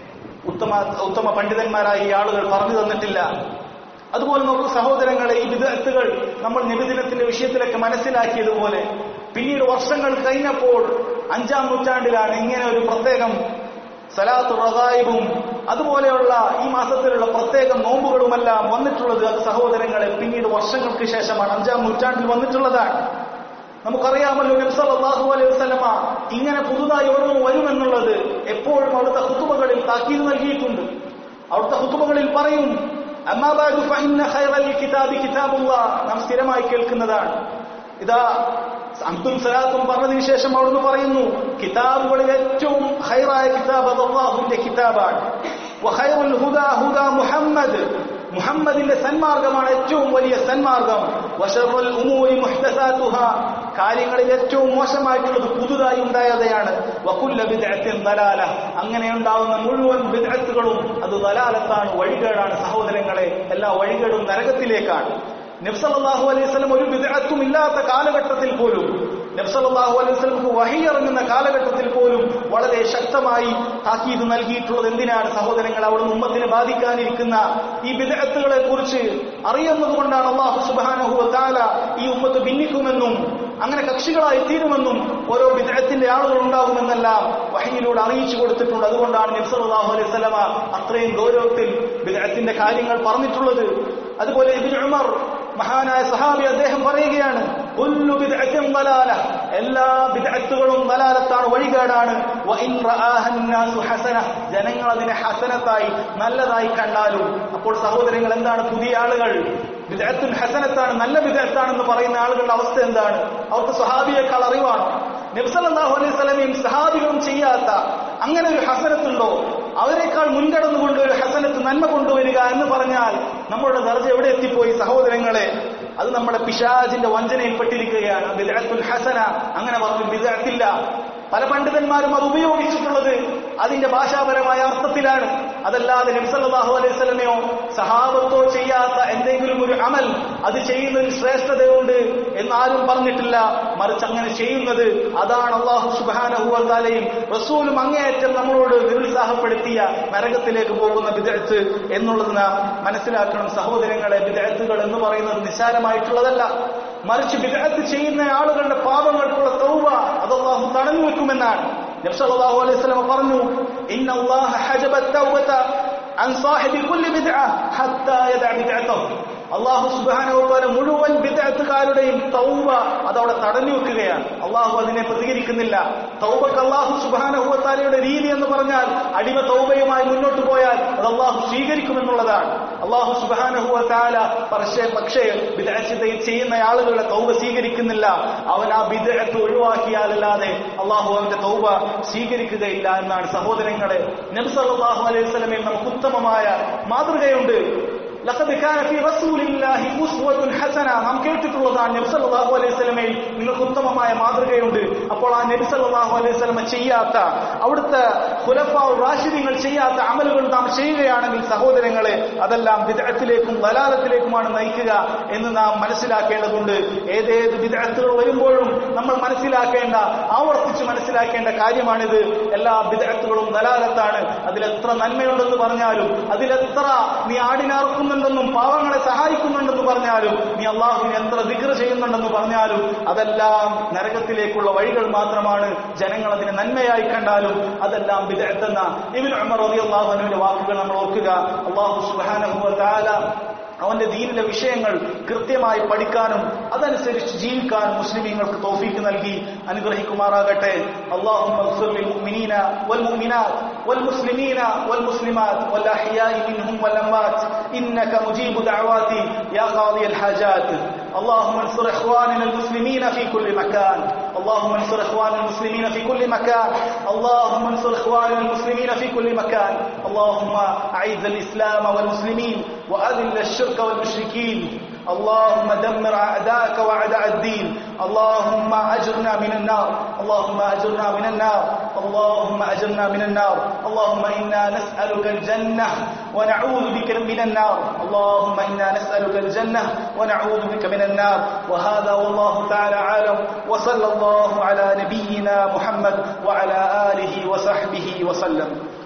ഉത്തമ ഉത്തമ പണ്ഡിതന്മാരായ ഈ ആളുകൾ പറഞ്ഞു തന്നിട്ടില്ല അതുപോലെ നോക്കൂ സഹോദരങ്ങളെ ഈ വിദഗ്ധകൾ നമ്മൾ നിബിദിനത്തിന്റെ വിഷയത്തിലൊക്കെ മനസ്സിലാക്കിയതുപോലെ പിന്നീട് വർഷങ്ങൾ കഴിഞ്ഞപ്പോൾ അഞ്ചാം നൂറ്റാണ്ടിലാണ് ഇങ്ങനെ ഒരു പ്രത്യേകം സലാത്തു റഗായിബും അതുപോലെയുള്ള ഈ മാസത്തിലുള്ള പ്രത്യേക നോമ്പുകളുമെല്ലാം വന്നിട്ടുള്ളത് അത് സഹോദരങ്ങളെ പിന്നീട് വർഷങ്ങൾക്ക് ശേഷമാണ് അഞ്ചാം നൂറ്റാണ്ടിൽ വന്നിട്ടുള്ളതാണ് നമുക്കറിയാമല്ലോ നബ്സല്ലാഹു അലൈഹി വസല്ലമ ഇങ്ങനെ പുതുതായി ഓരോന്ന് വരുമെന്നുള്ളത് എപ്പോഴും അവിടുത്തെ ഹുത്തുബകളിൽ താക്കീത് നൽകിയിട്ടുണ്ട് അവിടുത്തെ ഹുത്തുബകളിൽ പറയും അമ്മാബാദു ഫഇന്ന ഖൈറൽ കിതാബി കിതാബുല്ലാഹ് നാം സ്ഥിരമായി കേൾക്കുന്നതാണ് ഇതാ അബ്ദുൽ സലാത്തും പറഞ്ഞതിന് ശേഷം അവിടുന്ന് പറയുന്നു കിതാബുകളിൽ ഏറ്റവും ഹൈറായ കിതാബ് അത് അള്ളാഹുവിന്റെ കിതാബാണ് വഖൈറുൽ ഹുദാ ഹുദാ മുഹമ്മദ് മുഹമ്മദിന്റെ സന്മാർഗമാണ് ഏറ്റവും വലിയ സന്മാർഗം വശറുൽ ഉമൂരി മുഹ്ദസാത്തുഹ കാര്യങ്ങളിൽ ഏറ്റവും മോശമായിട്ടുള്ളത് പുതുതായി ഉണ്ടായതാണ് വകുല്ല ബിദ്അത്തിൻ ദലാല അങ്ങനെ ഉണ്ടാവുന്ന മുഴുവൻ ബിദ്അത്തുകളും അത് ദലാലത്താണ് വഴികേടാണ് സഹോദരങ്ങളെ എല്ലാ വഴികേടും നരകത്തിലേക്കാണ് നബ്സല്ലാഹു അലൈഹി സ്വലം ഒരു വിദഗ്ധത്തും ഇല്ലാത്ത കാലഘട്ടത്തിൽ പോലും നബ്സല്ലാഹു അലൈഹി സ്വലമുക്ക് വഹിയിറങ്ങുന്ന കാലഘട്ടത്തിൽ പോലും വളരെ ശക്തമായി താക്കീത് നൽകിയിട്ടുള്ളത് എന്തിനാണ് സഹോദരങ്ങൾ അവിടെ ഉമ്മത്തിനെ ബാധിക്കാനിരിക്കുന്ന ഈ വിദഗ്ധത്തുകളെ കുറിച്ച് അറിയുന്നത് കൊണ്ടാണ് അള്ളാഹു സുബാനഹു താല ഈ ഉമ്മത്ത് ഭിന്നിക്കുമെന്നും അങ്ങനെ കക്ഷികളായി തീരുമെന്നും ഓരോ വിദഗ്ധത്തിന്റെ ആളുകൾ ഉണ്ടാകുമെന്നെല്ലാം വഹിയിലൂടെ അറിയിച്ചു കൊടുത്തിട്ടുണ്ട് അതുകൊണ്ടാണ് നബ്സല്ലാഹു അലൈഹി സ്വലമ അത്രയും ഗൗരവത്തിൽ വിദഗ്ധത്തിന്റെ കാര്യങ്ങൾ പറഞ്ഞിട്ടുള്ളത് അതുപോലെ ഇബിൻ ഉമർ മഹാനായ സഹാബി അദ്ദേഹം പറയുകയാണ് കുല്ലു ബിദ്അത്തിൻ ദലാല എല്ലാ ബിദ്അത്തുകളും ദലാലത്താണ് വഴികേടാണ് വ ഇൻ റആഹ അന്നാസു ഹസന ജനങ്ങൾ അതിനെ ഹസനത്തായി നല്ലതായി കണ്ടാലും അപ്പോൾ സഹോദരങ്ങൾ എന്താണ് പുതിയ ആളുകൾ ബിദ്അത്തുൻ ഹസനത്താണ് നല്ല ബിദ്അത്താണെന്ന് പറയുന്ന ആളുകളുടെ അവസ്ഥ എന്താണ് അവർക്ക് സഹാബിയേക്കാൾ അറിവാണ് നബ്സല്ലാഹു അലൈഹി സ്വലമയും സഹാബികളും ചെയ്യാത്ത അങ്ങനെ ഒരു ഹസനത്തുണ്ടോ അവരെക്കാൾ മുൻകടന്നുകൊണ്ട് ഒരു ഹസനത്ത് നന്മ കൊണ്ടുവരിക എന്ന് പറഞ്ഞാൽ നമ്മളുടെ ദർജ എവിടെ എത്തിപ്പോയി സഹോദരങ്ങളെ അത് നമ്മുടെ പിശാജിന്റെ വഞ്ചനയിൽപ്പെട്ടിരിക്കുകയാണ് ബിദ്അത്തുൽ ഹസന അങ്ങനെ പറഞ്ഞു ബിദ്അത്തില്ല പല പണ്ഡിതന്മാരും അത് ഉപയോഗിച്ചിട്ടുള്ളത് അതിന്റെ ഭാഷാപരമായ അർത്ഥത്തിലാണ് അതല്ലാതെ നബ്സല്ലാഹു അലൈഹി സ്വലമയോ സഹാബത്തോ ചെയ്യാത്ത എന്തെങ്കിലും ഒരു അമൽ അത് ചെയ്യുന്നതിൽ ശ്രേഷ്ഠതയുണ്ട് എന്നാരും പറഞ്ഞിട്ടില്ല മറിച്ച് അങ്ങനെ ചെയ്യുന്നത് അതാണ് അള്ളാഹു സുബാനഹുവാലയും റസൂലും അങ്ങേയറ്റം നമ്മളോട് നിരുത്സാഹപ്പെടുത്തിയ നരകത്തിലേക്ക് പോകുന്ന വിദഗ്ധ് എന്നുള്ളത് നാം മനസ്സിലാക്കണം സഹോദരങ്ങളെ വിദഗ്ധുകൾ എന്ന് പറയുന്നത് നിസ്സാരമായിട്ടുള്ളതല്ല മറിച്ച് വിദഗ്ധ് ചെയ്യുന്ന ആളുകളുടെ പാപങ്ങൾക്കുള്ള തൗവ അത് അള്ളാഹു തടഞ്ഞു വെക്കുമെന്നാണ് നബ്സല്ലാഹു അലൈഹി സ്വലമ പറഞ്ഞു ഇന്ന അള്ളാഹ ഹജബ തൗബത عن صاحب كل بدعة حتى يدع بدعته അള്ളാഹു സുബാനോപ്പാല മുഴുവൻ വിദഗ്ധക്കാരുടെയും തൗബ അതവിടെ തടഞ്ഞു വെക്കുകയാണ് അള്ളാഹു അതിനെ പ്രതികരിക്കുന്നില്ല തൗബക്ക് അള്ളാഹു സുബാനഹുവത്താലയുടെ രീതി എന്ന് പറഞ്ഞാൽ അടിമ തൗബയുമായി മുന്നോട്ട് പോയാൽ അത് അള്ളാഹു സ്വീകരിക്കുമെന്നുള്ളതാണ് അള്ളാഹു സുബാനഹുവത്താല പക്ഷേ പക്ഷേ വിദഗ്ധതയിൽ ചെയ്യുന്ന ആളുകളുടെ തൗബ സ്വീകരിക്കുന്നില്ല അവൻ ആ വിദഗ്ധത്ത് ഒഴിവാക്കിയാലല്ലാതെ അള്ളാഹു അവന്റെ തൗബ സ്വീകരിക്കുകയില്ല എന്നാണ് സഹോദരങ്ങളെ നബ്സല്ലാഹു അലൈഹി സ്വലമയിൽ നമുക്ക് ഉത്തമമായ മാതൃകയുണ്ട് ലഖദ് കാന ഫീ റസൂലില്ലാഹി ഉസ്വത്തുൻ ഹസന നാം കേട്ടിട്ടുള്ളതാണ് നബി സല്ലല്ലാഹു അലൈഹി വസല്ലമയിൽ നിങ്ങൾക്ക് ഉത്തമമായ മാതൃകയുണ്ട് അപ്പോൾ ആ നബി സല്ലല്ലാഹു അലൈഹി വസല്ലമ ചെയ്യാത്ത അവിടുത്തെ ഖുലഫാഉ റാഷിദീങ്ങൾ ചെയ്യാത്ത അമലുകൾ നാം ചെയ്യുകയാണെങ്കിൽ സഹോദരങ്ങളെ അതെല്ലാം ബിദ്അത്തിലേക്കും വലാലത്തിലേക്കുമാണ് നയിക്കുക എന്ന് നാം മനസ്സിലാക്കേണ്ടതുണ്ട് ഏതേത് ബിദ്അത്തുകൾ വരുമ്പോഴും നമ്മൾ മനസ്സിലാക്കേണ്ട ആവർത്തിച്ച് മനസ്സിലാക്കേണ്ട കാര്യമാണിത് എല്ലാ ബിദ്അത്തുകളും ദലാലത്താണ് അതിലെത്ര നന്മയുണ്ടെന്ന് പറഞ്ഞാലും അതിലെത്ര നീ ആടിനാർക്കുന്നുണ്ടെന്നും പാവങ്ങളെ സഹായിക്കുന്നുണ്ടെന്ന് പറഞ്ഞാലും നീ അള്ളാഹുവിന് എത്ര ദിഗ്ര ചെയ്യുന്നുണ്ടെന്ന് പറഞ്ഞാലും അതെല്ലാം നരകത്തിലേക്കുള്ള വഴികൾ മാത്രമാണ് ജനങ്ങൾ അതിനെ നന്മയായി കണ്ടാലും അതെല്ലാം വിദഗ്ധെന്ന ഇബിൻ ഉമർ റളിയല്ലാഹു അൻഹുവിന്റെ വാക്കുകൾ നമ്മൾ ഓർക്കുക അള്ളാഹു സുബ്ഹാനഹു വ തആല അവന്റെ ദീനിലെ വിഷയങ്ങൾ കൃത്യമായി പഠിക്കാനും അതനുസരിച്ച് ജീവിക്കാനും മുസ്ലിമീങ്ങൾക്ക് തോഫീക്ക് നൽകി അനുഗ്രഹിക്കുമാറാകട്ടെ اللهم والمؤمنات والمسلمين والمسلمات والأحياء منهم والأموات إنك مجيب دعواتي يا قاضي الحاجات اللهم انصر إخواننا المسلمين في كل مكان اللهم انصر إخوان المسلمين في كل مكان اللهم انصر إخواننا المسلمين في كل مكان اللهم أعز الإسلام والمسلمين وأذل الشرك والمشركين اللهم دمر أعداءك وأعداء الدين اللهم أجرنا من النار اللهم أجرنا من النار اللهم أجرنا من النار اللهم إنا نسألك الجنة ونعوذ بك من النار اللهم إنا نسألك الجنة ونعوذ بك من النار وهذا والله تعالى عالم وصلى الله على نبينا محمد وعلى آله وصحبه وسلم